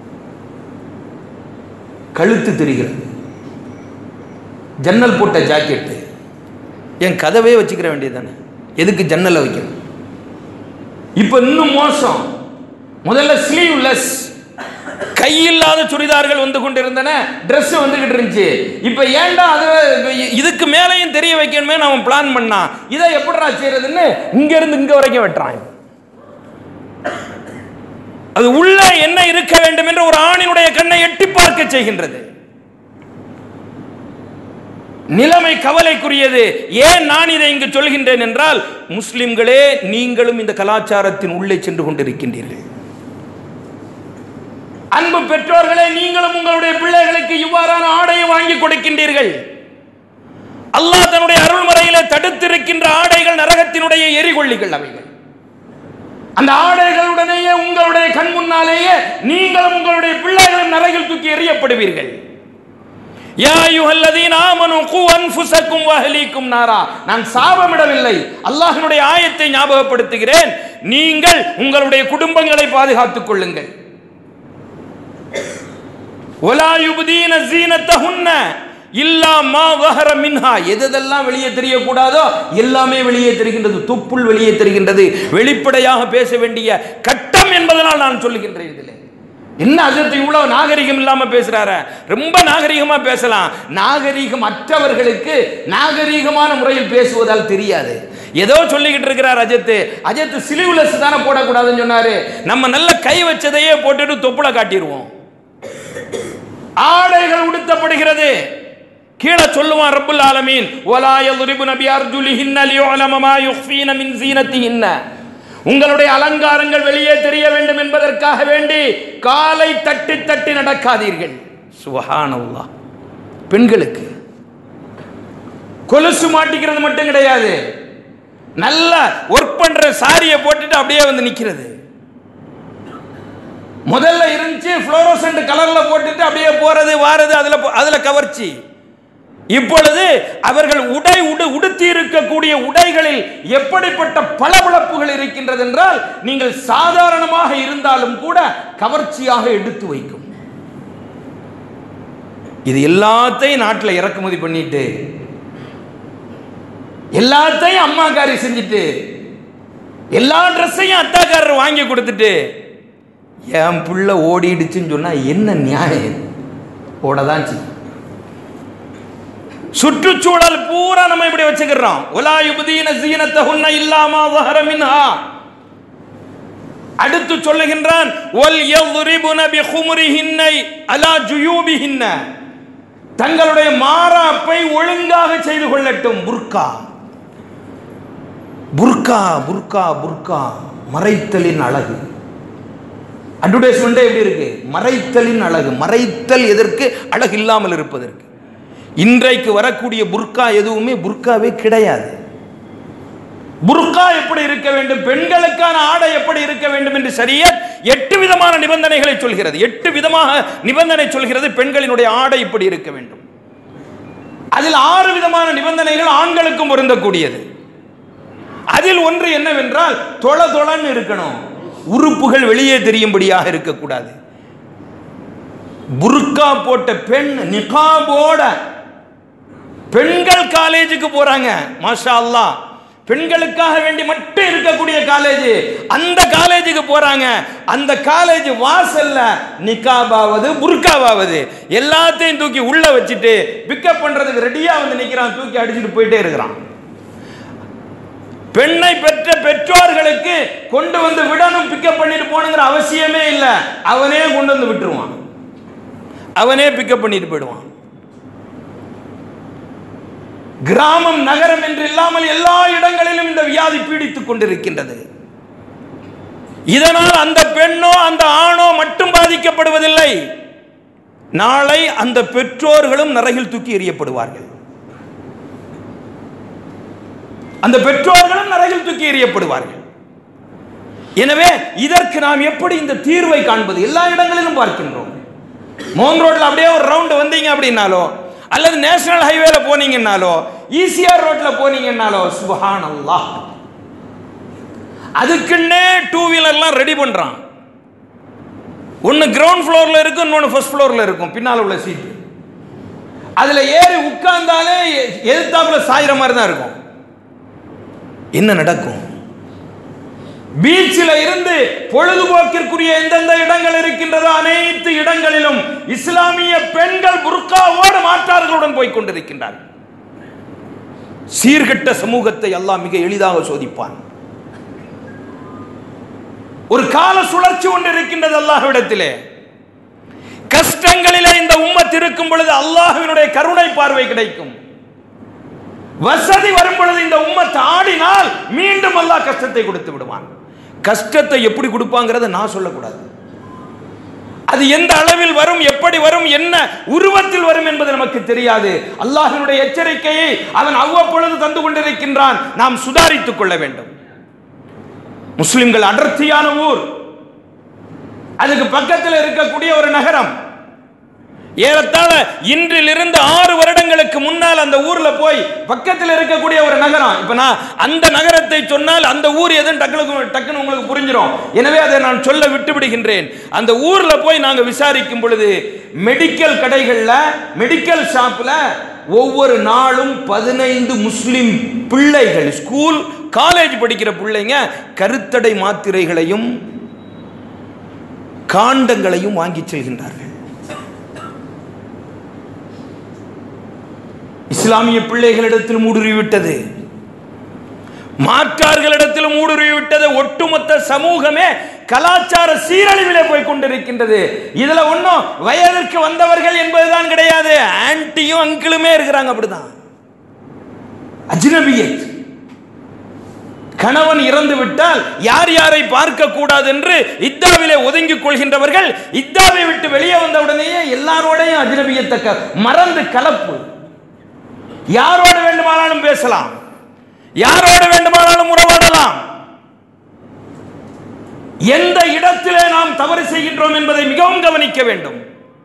கழுத்து தெரிகிறது ஜன்னல் போட்ட ஜாக்கெட்டு என் கதவே வச்சுக்கிற வேண்டியது எதுக்கு ஜன்னலை வைக்கணும் இப்போ இன்னும் மோசம் முதல்ல ஸ்லீவ்லெஸ் கையில்லாத சுடிதார்கள் வந்து கொண்டிருந்தன Dress வந்துகிட்டு இருந்துச்சு இப்போ ஏன்டா அது இதுக்கு மேலேயும் தெரிய வைக்கணுமே அவன் பிளான் பண்ணான் இதை எப்படிடா செய்யறதுன்னு இங்க இருந்து இங்க வரைக்கும் வெட்டுறான் அது உள்ள என்ன இருக்க வேண்டும் என்று ஒரு ஆணினுடைய கண்ணை எட்டி பார்க்க செய்கின்றது நிலைமை கவலைக்குரியது ஏன் நான் இதை இங்கு சொல்கின்றேன் என்றால் முஸ்லிம்களே நீங்களும் இந்த கலாச்சாரத்தின் உள்ளே சென்று கொண்டிருக்கின்றீர்கள் அன்பு பெற்றோர்களே நீங்களும் உங்களுடைய பிள்ளைகளுக்கு இவ்வாறான ஆடையை வாங்கி கொடுக்கின்றீர்கள் அல்லாஹ் தன்னுடைய அருள்மறையிலே தடுத்திருக்கின்ற ஆடைகள் நரகத்தினுடைய எரிகொள்ளிகள் அவைகள் அந்த ஆடைகளுடனேயே உங்களுடைய கண் முன்னாலேயே நீங்களும் உங்களுடைய பிள்ளைகளும் நரகில் தூக்கி எறியப்படுவீர்கள் யா அய்யுஹல்லதீன ஆமனு கு அன்ஃபுஸக்கும் வஹலீக்கும் நாரா நான் சாபமிடவில்லை அல்லாஹ்வினுடைய ஆயத்தை ஞாபகப்படுத்துகிறேன் நீங்கள் உங்களுடைய குடும்பங்களை பாதுகாத்துக் கொள்ளுங்கள் ஒலா யுபதீன ஜீனத்தஹுன்ன இல்லா மா வஹர மின்ஹா எதெல்லாம் வெளியே தெரியக்கூடாதோ எல்லாமே வெளியே தெரிகின்றது துப்புள் வெளியே தெரிகின்றது வெளிப்படையாக பேச வேண்டிய கட்டம் என்பதனால் நான் சொல்லுகின்றேன் இதில் என்ன அதற்கு இவ்வளவு நாகரிகம் இல்லாம பேசுறாரு ரொம்ப நாகரிகமா பேசலாம் நாகரிகம் அற்றவர்களுக்கு நாகரிகமான முறையில் பேசுவதால் தெரியாது ஏதோ சொல்லிக்கிட்டு இருக்கிறார் அஜித் அஜித் சிலிவுலஸ் தானே போடக்கூடாதுன்னு சொன்னாரு நம்ம நல்ல கை வச்சதையே போட்டுட்டு தொப்புளை காட்டிடுவோம் ஆடைகள் உடுத்தப்படுகிறது கீழே சொல்லுவான் ரப்புல் ஆலமீன் வலா யضربن بأرجلهن ليعلم ما يخفين من زينتهن உங்களுடைய அலங்காரங்கள் வெளியே தெரிய வேண்டும் என்பதற்காக வேண்டி காலை தட்டி தட்டி நடக்காதீர்கள் சுபஹானல்லாஹ் பெண்களுக்கு கொலுசு மாட்டிக்கிறது மட்டும் கிடையாது நல்ல ஒர்க் பண்ற சாரியை போட்டுட்டு அப்படியே வந்து நிக்கிறது முதல்ல இருந்துச்சு ஃப்ளோரோசன்ட் கலர்ல போட்டுட்டு அப்படியே போறது வாரது அதுல போ- அதுல கவர்ச்சி இப்பொழுது அவர்கள் உடை உடு உடுத்தி இருக்கக்கூடிய உடைகளில் எப்படிப்பட்ட பளபளப்புகள் இருக்கின்றது என்றால் நீங்கள் சாதாரணமாக இருந்தாலும் கூட கவர்ச்சியாக எடுத்து வைக்கும் இது எல்லாத்தையும் நாட்டில் இறக்குமதி பண்ணிட்டு எல்லாத்தையும் அம்மாக்காரி செஞ்சுட்டு எல்லா ட்ரெஸ்ஸையும் அத்தாக்காரர் வாங்கி கொடுத்துட்டு என் புள்ள ஓடிடுச்சுன்னு சொன்னா என்ன நியாயம் ஓடதான் செய்யும் சுற்றுச்சூழல் பூரா நம்ம இப்படி வச்சுக்கிறோம் உலா யுபதீன ஜீனத்தஹுன்ன இல்லாமா ظهر منها அடுத்து சொல்லுகின்றான் ஒல் யضربن بخمرهن على جيوبهن தங்களுடைய மாறாப்பை ஒழுங்காக செய்து கொள்ளட்டும் புர்கா புர்கா புர்கா புர்கா மறைத்தலின் அழகு அட்வர்டைஸ்மெண்ட்டே எப்படி இருக்கு மறைத்தலின் அழகு மறைத்தல் எதற்கு அழகு இல்லாமல் இருப்பதற்கு இன்றைக்கு வரக்கூடிய புர்கா எதுவுமே புர்காவே கிடையாது புர்கா எப்படி இருக்க வேண்டும் பெண்களுக்கான ஆடை எப்படி இருக்க வேண்டும் என்று சரிய எட்டு விதமான நிபந்தனைகளை சொல்கிறது எட்டு விதமாக நிபந்தனை சொல்கிறது பெண்களினுடைய ஆடை இப்படி இருக்க வேண்டும் அதில் ஆறு விதமான நிபந்தனைகள் ஆண்களுக்கும் பொருந்தக்கூடியது அதில் ஒன்று என்னவென்றால் தொள தொளன்னு இருக்கணும் உறுப்புகள் வெளியே தெரியும்படியாக இருக்கக்கூடாது புர்கா போட்ட பெண் நிகாபோட பெண்கள் காலேஜுக்கு போறாங்க மாஷா அல்லாஹ் பெண்களுக்காக வேண்டி மட்டும் இருக்கக்கூடிய காலேஜ் அந்த காலேஜுக்கு போறாங்க அந்த காலேஜ் வாசல்ல நிக்காபாவது புர்காவாவது எல்லாத்தையும் தூக்கி உள்ள வச்சுட்டு பிக்கப் பண்றதுக்கு ரெடியா வந்து நிக்கிறான் தூக்கி அடிச்சுட்டு போயிட்டே இருக்கிறான் பெண்ணை பெற்ற பெற்றோர்களுக்கு கொண்டு வந்து விடணும் பிக்கப் பண்ணிட்டு போகணுங்கிற அவசியமே இல்லை அவனே கொண்டு வந்து விட்டுருவான் அவனே பிக்கப் பண்ணிட்டு போயிடுவான் கிராமம் நகரம் என்று இல்லாமல் எல்லா இடங்களிலும் இந்த வியாதி பீடித்துக் கொண்டிருக்கின்றது இதனால் அந்த பெண்ணோ அந்த ஆணோ மட்டும் பாதிக்கப்படுவதில்லை நாளை அந்த பெற்றோர்களும் நரகில் தூக்கி எறியப்படுவார்கள் அந்த பெற்றோர்களும் நரகில் தூக்கி எறியப்படுவார்கள் எனவே இதற்கு நாம் எப்படி இந்த தீர்வை காண்பது எல்லா இடங்களிலும் பார்க்கின்றோம் மோன் ரோட்ல அப்படியே ஒரு ரவுண்டு வந்தீங்க அப்படின்னாலோ அல்லது நேஷனல் ஹைவேல போனீங்கன்னாலோ ஈசிஆர் ரோட்ல போனீங்கன்னாலோ சுபஹான் அல்லாஹ் அதுக்குன்னே டூ வீலர்லாம் ரெடி பண்றான் ஒன்று கிரவுண்ட் ஃப்ளோர்ல இருக்கும் இன்னொன்று ஃபர்ஸ்ட் ஃப்ளோர்ல இருக்கும் பின்னால் உள்ள சீட் அதுல ஏறி உட்கார்ந்தாலே எதிர்த்தாப்புல சாயிற மாதிரி தான் இருக்கும் என்ன நடக்கும் பீச்சில் இருந்து பொழுதுபோக்கிற்குரிய எந்தெந்த இடங்கள் இருக்கின்றதோ அனைத்து இடங்களிலும் இஸ்லாமிய பெண்கள் புர்காவோடு மாற்றார்களுடன் போய் கொண்டிருக்கின்றார்கள் சீர்கெட்ட சமூகத்தை அல்லாஹ் மிக எளிதாக சோதிப்பான் ஒரு கால சுழற்சி ஒன்று இருக்கின்றது அல்லாஹ்விடத்திலே கஷ்டங்களிலே இந்த உம்மத் இருக்கும் பொழுது அல்லாஹ்வினுடைய கருணை பார்வை கிடைக்கும் வசதி வரும் பொழுது இந்த உம்மத் ஆடினால் மீண்டும் அல்லாஹ் கஷ்டத்தை கொடுத்து விடுவான் கஷ்டத்தை எப்படி கொடுப்பாங்கிறத நான் சொல்லக்கூடாது அது எந்த அளவில் வரும் எப்படி வரும் என்ன உருவத்தில் வரும் என்பது நமக்கு தெரியாது அல்லாஹினுடைய எச்சரிக்கையை அவன் அவ்வப்பொழுது தந்து கொண்டிருக்கின்றான் நாம் சுதாரித்துக் கொள்ள வேண்டும் முஸ்லிம்கள் அடர்த்தியான ஊர் அதுக்கு பக்கத்தில் இருக்கக்கூடிய ஒரு நகரம் ஏறத்தாழ இன்றிலிருந்து ஆறு வருடங்களுக்கு முன்னால் அந்த ஊர்ல போய் பக்கத்தில் இருக்கக்கூடிய ஒரு நகரம் இப்ப நான் அந்த நகரத்தை சொன்னால் அந்த ஊர் எதுன்னு டக்குனு டக்குன்னு உங்களுக்கு புரிஞ்சிடும் எனவே அதை நான் சொல்ல விட்டு விடுகின்றேன் அந்த ஊர்ல போய் நாங்க விசாரிக்கும் பொழுது மெடிக்கல் கடைகள்ல மெடிக்கல் ஷாப்ல ஒவ்வொரு நாளும் பதினைந்து முஸ்லிம் பிள்ளைகள் ஸ்கூல் காலேஜ் படிக்கிற பிள்ளைங்க கருத்தடை மாத்திரைகளையும் காண்டங்களையும் வாங்கி செல்கின்றார்கள் இஸ்லாமிய பிள்ளைகளிடத்தில் ஊடுருவிவிட்டது மாற்றார்களிடத்தில் ஊடுருவிவிட்டது ஒட்டுமொத்த சமூகமே கலாச்சார சீரழிவிலே போய் கொண்டிருக்கின்றது இதுல ஒன்றும் வயதிற்கு வந்தவர்கள் என்பதுதான் கிடையாது ஆன்டியும் அங்கிளுமே இருக்கிறாங்க அப்படிதான் அஜ்னபியத் கணவன் இறந்து விட்டால் யார் யாரை பார்க்க கூடாது என்று இத்தாவிலே ஒதுங்கிக் கொள்கின்றவர்கள் இத்தாவை விட்டு வெளியே வந்த உடனேயே எல்லாரோடையும் அஜ்னபியத்தை மறந்து கலப்பு யாரோடு வேண்டுமானாலும் பேசலாம் யாரோடு வேண்டுமானாலும் உறவாடலாம் எந்த இடத்திலே நாம் தவறு செய்கின்றோம் என்பதை மிகவும் கவனிக்க வேண்டும்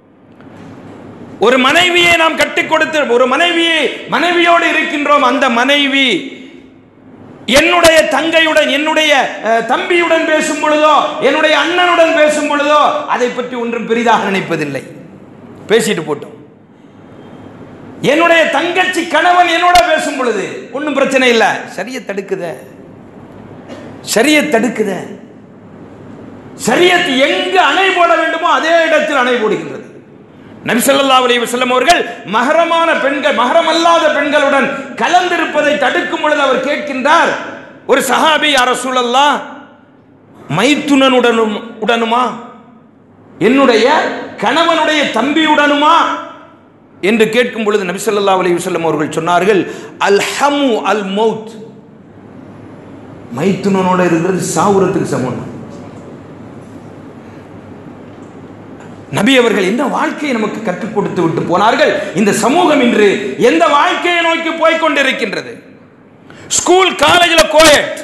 ஒரு மனைவியை நாம் கட்டிக் கொடுத்து ஒரு மனைவியை மனைவியோடு இருக்கின்றோம் அந்த மனைவி என்னுடைய தங்கையுடன் என்னுடைய அஹ், தம்பியுடன் பேசும் பொழுதோ என்னுடைய அண்ணனுடன் பேசும் பொழுதோ அதை பற்றி ஒன்றும் பெரிதாக நினைப்பதில்லை பேசிட்டு போட்டோம் என்னுடைய தங்கச்சி கணவன் என்னோட பேசும் பொழுது ஒன்றும் பிரச்சனை இல்லை சரிய தடுக்குத சரிய தடுக்குத சரியத்து எங்கு அணை போட வேண்டுமோ அதே இடத்தில் அணை போடுகின்றது நபி ஸல்லல்லாஹு அலைஹி வஸல்லம் அவர்கள் மகரமான பெண்கள் மகரமல்லாத பெண்களுடன் கலந்திருப்பதை தடுக்கும் பொழுது அவர் கேட்கின்றார் ஒரு சஹாபி அரசூலல்லா மைத்துனனுடனும் உடனுமா என்னுடைய கணவனுடைய தம்பியுடனுமா என்று கேட்கும் பொழுது நபி ஸல்லல்லாஹு அலைஹி வஸல்லம் அவர்கள் சொன்னார்கள் அல் ஹமு அல் மௌத் மைத்துனனோட இருக்கிறது சாவுறதுக்கு சமம் நபி அவர்கள் என்ன வாழ்க்கையை நமக்கு கற்றுக் கொடுத்து விட்டு போனார்கள் இந்த சமூகம் இன்று எந்த வாழ்க்கையை நோக்கி போய் கொண்டிருக்கின்றது ஸ்கூல் காலேஜில் கோயட்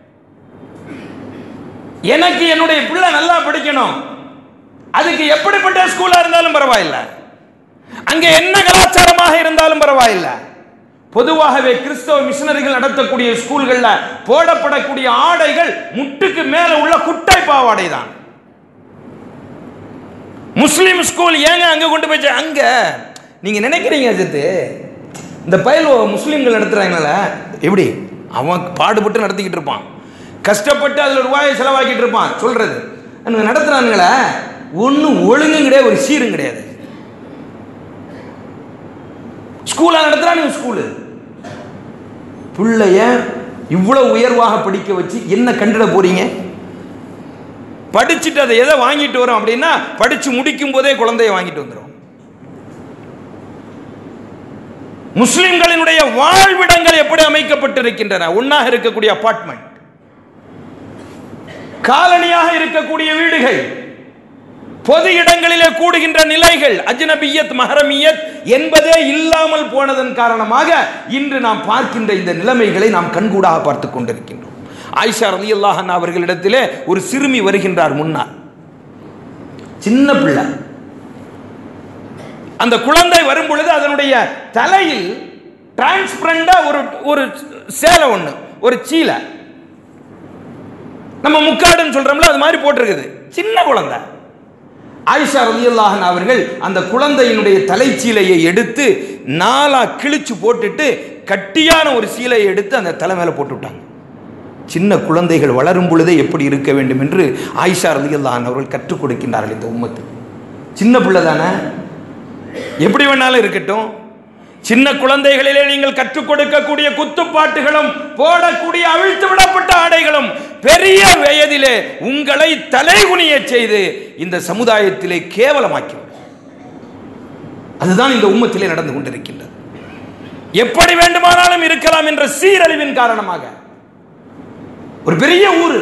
எனக்கு என்னுடைய பிள்ளை நல்லா படிக்கணும் அதுக்கு எப்படிப்பட்ட ஸ்கூலா இருந்தாலும் பரவாயில்லை அங்கே என்ன கலாச்சாரமாக இருந்தாலும் பரவாயில்லை பொதுவாகவே கிறிஸ்தவ மிஷனரிகள் நடத்தக்கூடிய ஸ்கூல்கள்ல போடப்படக்கூடிய ஆடைகள் முட்டுக்கு மேல உள்ள குட்டை பாவாடை தான் முஸ்லீம் ஸ்கூல் ஏங்க அங்க கொண்டு போய் சே- அங்க நீங்க நினைக்கிறீங்க அஜித்து இந்த பயல் முஸ்லீம்கள் நடத்துறாங்கனால எப்படி அவன் பாடுபட்டு நடத்திக்கிட்டு இருப்பான் கஷ்டப்பட்டு அதில் ரூபாயை செலவாக்கிட்டு இருப்பான் சொல்றது அங்க நடத்துறானுங்களே ஒன்றும் ஒழுங்கும் கிடையாது ஒரு சீரும் கிடையாது ஸ்கூலா நடத்துறானுங்க ஸ்கூலு பிள்ளைய இவ்வளவு உயர்வாக படிக்க வச்சு என்ன கண்டுட போறீங்க படிச்சுட்டு அதை எதை வாங்கிட்டு வரோம் அப்படின்னா படிச்சு முடிக்கும் போதே குழந்தைய வாங்கிட்டு வந்துடும் முஸ்லிம்களினுடைய வாழ்விடங்கள் எப்படி அமைக்கப்பட்டிருக்கின்றன ஒன்னாக இருக்கக்கூடிய அபார்ட்மெண்ட் காலனியாக இருக்கக்கூடிய வீடுகள் பொது இடங்களிலே கூடுகின்ற நிலைகள் அஜ்னபியத் மஹரமியத் என்பதே இல்லாமல் போனதன் காரணமாக இன்று நாம் பார்க்கின்ற இந்த நிலைமைகளை நாம் கண்கூடாக பார்த்து கொண்டிருக்கின்றோம் ஆயிஷா ரலியல்லாஹு அன்ஹா அவர்களிடத்திலே ஒரு சிறுமி வருகின்றார் முன்னால் சின்ன பிள்ளை அந்த குழந்தை வரும் பொழுது அதனுடைய தலையில் டிரான்ஸ்பரண்டா ஒரு ஒரு சேலை ஒண்ணு ஒரு சீலை நம்ம முக்காடுன்னு சொல்றோம்ல அது மாதிரி போட்டிருக்குது சின்ன குழந்தை ஆயிஷா ரலியல்லாஹு அன்ஹா அவர்கள் அந்த குழந்தையினுடைய தலைச்சீலையை எடுத்து நாலா கிழிச்சு போட்டுட்டு கட்டியான ஒரு சீலையை எடுத்து அந்த தலை மேல போட்டு விட்டாங்க சின்ன குழந்தைகள் வளரும் பொழுதே எப்படி இருக்க வேண்டும் என்று ஆயிஷா ரலியல்லாஹு அன்ஹா அவர்கள் கற்றுக் கொடுக்கின்றார்கள் இந்த உம்மத்து சின்ன பிள்ளை தானே எப்படி வேணாலும் இருக்கட்டும் சின்ன குழந்தைகளிலே நீங்கள் கற்றுக் கொடுக்கக்கூடிய குத்துப்பாட்டுகளும் போடக்கூடிய அவிழ்த்து விடப்பட்ட ஆடைகளும் பெரிய வயதிலே உங்களை தலைகுனிய செய்து இந்த சமுதாயத்திலே கேவலமாக்கிவிடும் அதுதான் இந்த உம்மத்திலே நடந்து கொண்டிருக்கின்றது எப்படி வேண்டுமானாலும் இருக்கலாம் என்ற சீரழிவின் காரணமாக ஒரு பெரிய ஊரு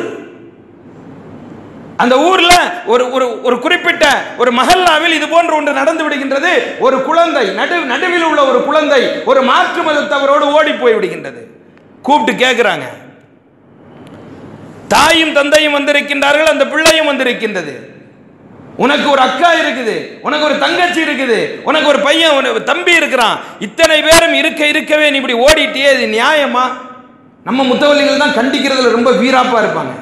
அந்த ஊர்ல ஒரு ஒரு ஒரு குறிப்பிட்ட ஒரு மஹல்லாவில் இது போன்ற ஒன்று நடந்து விடுகின்றது ஒரு குழந்தை நடு நடுவில் உள்ள ஒரு குழந்தை ஒரு மாற்று மதத்தவரோடு ஓடி போய் விடுகின்றது கூப்பிட்டு கேட்கிறாங்க தாயும் தந்தையும் வந்திருக்கின்றார்கள் அந்த பிள்ளையும் வந்திருக்கின்றது உனக்கு ஒரு அக்கா இருக்குது உனக்கு ஒரு தங்கச்சி இருக்குது உனக்கு ஒரு பையன் ஒரு தம்பி இருக்கிறான் இத்தனை பேரும் இருக்க இருக்கவே நீ இப்படி ஓடிட்டியே இது நியாயமா நம்ம முத்தவல்லிகள் தான் கண்டிக்கிறதுல ரொம்ப வீராப்பா இருப்பாங்க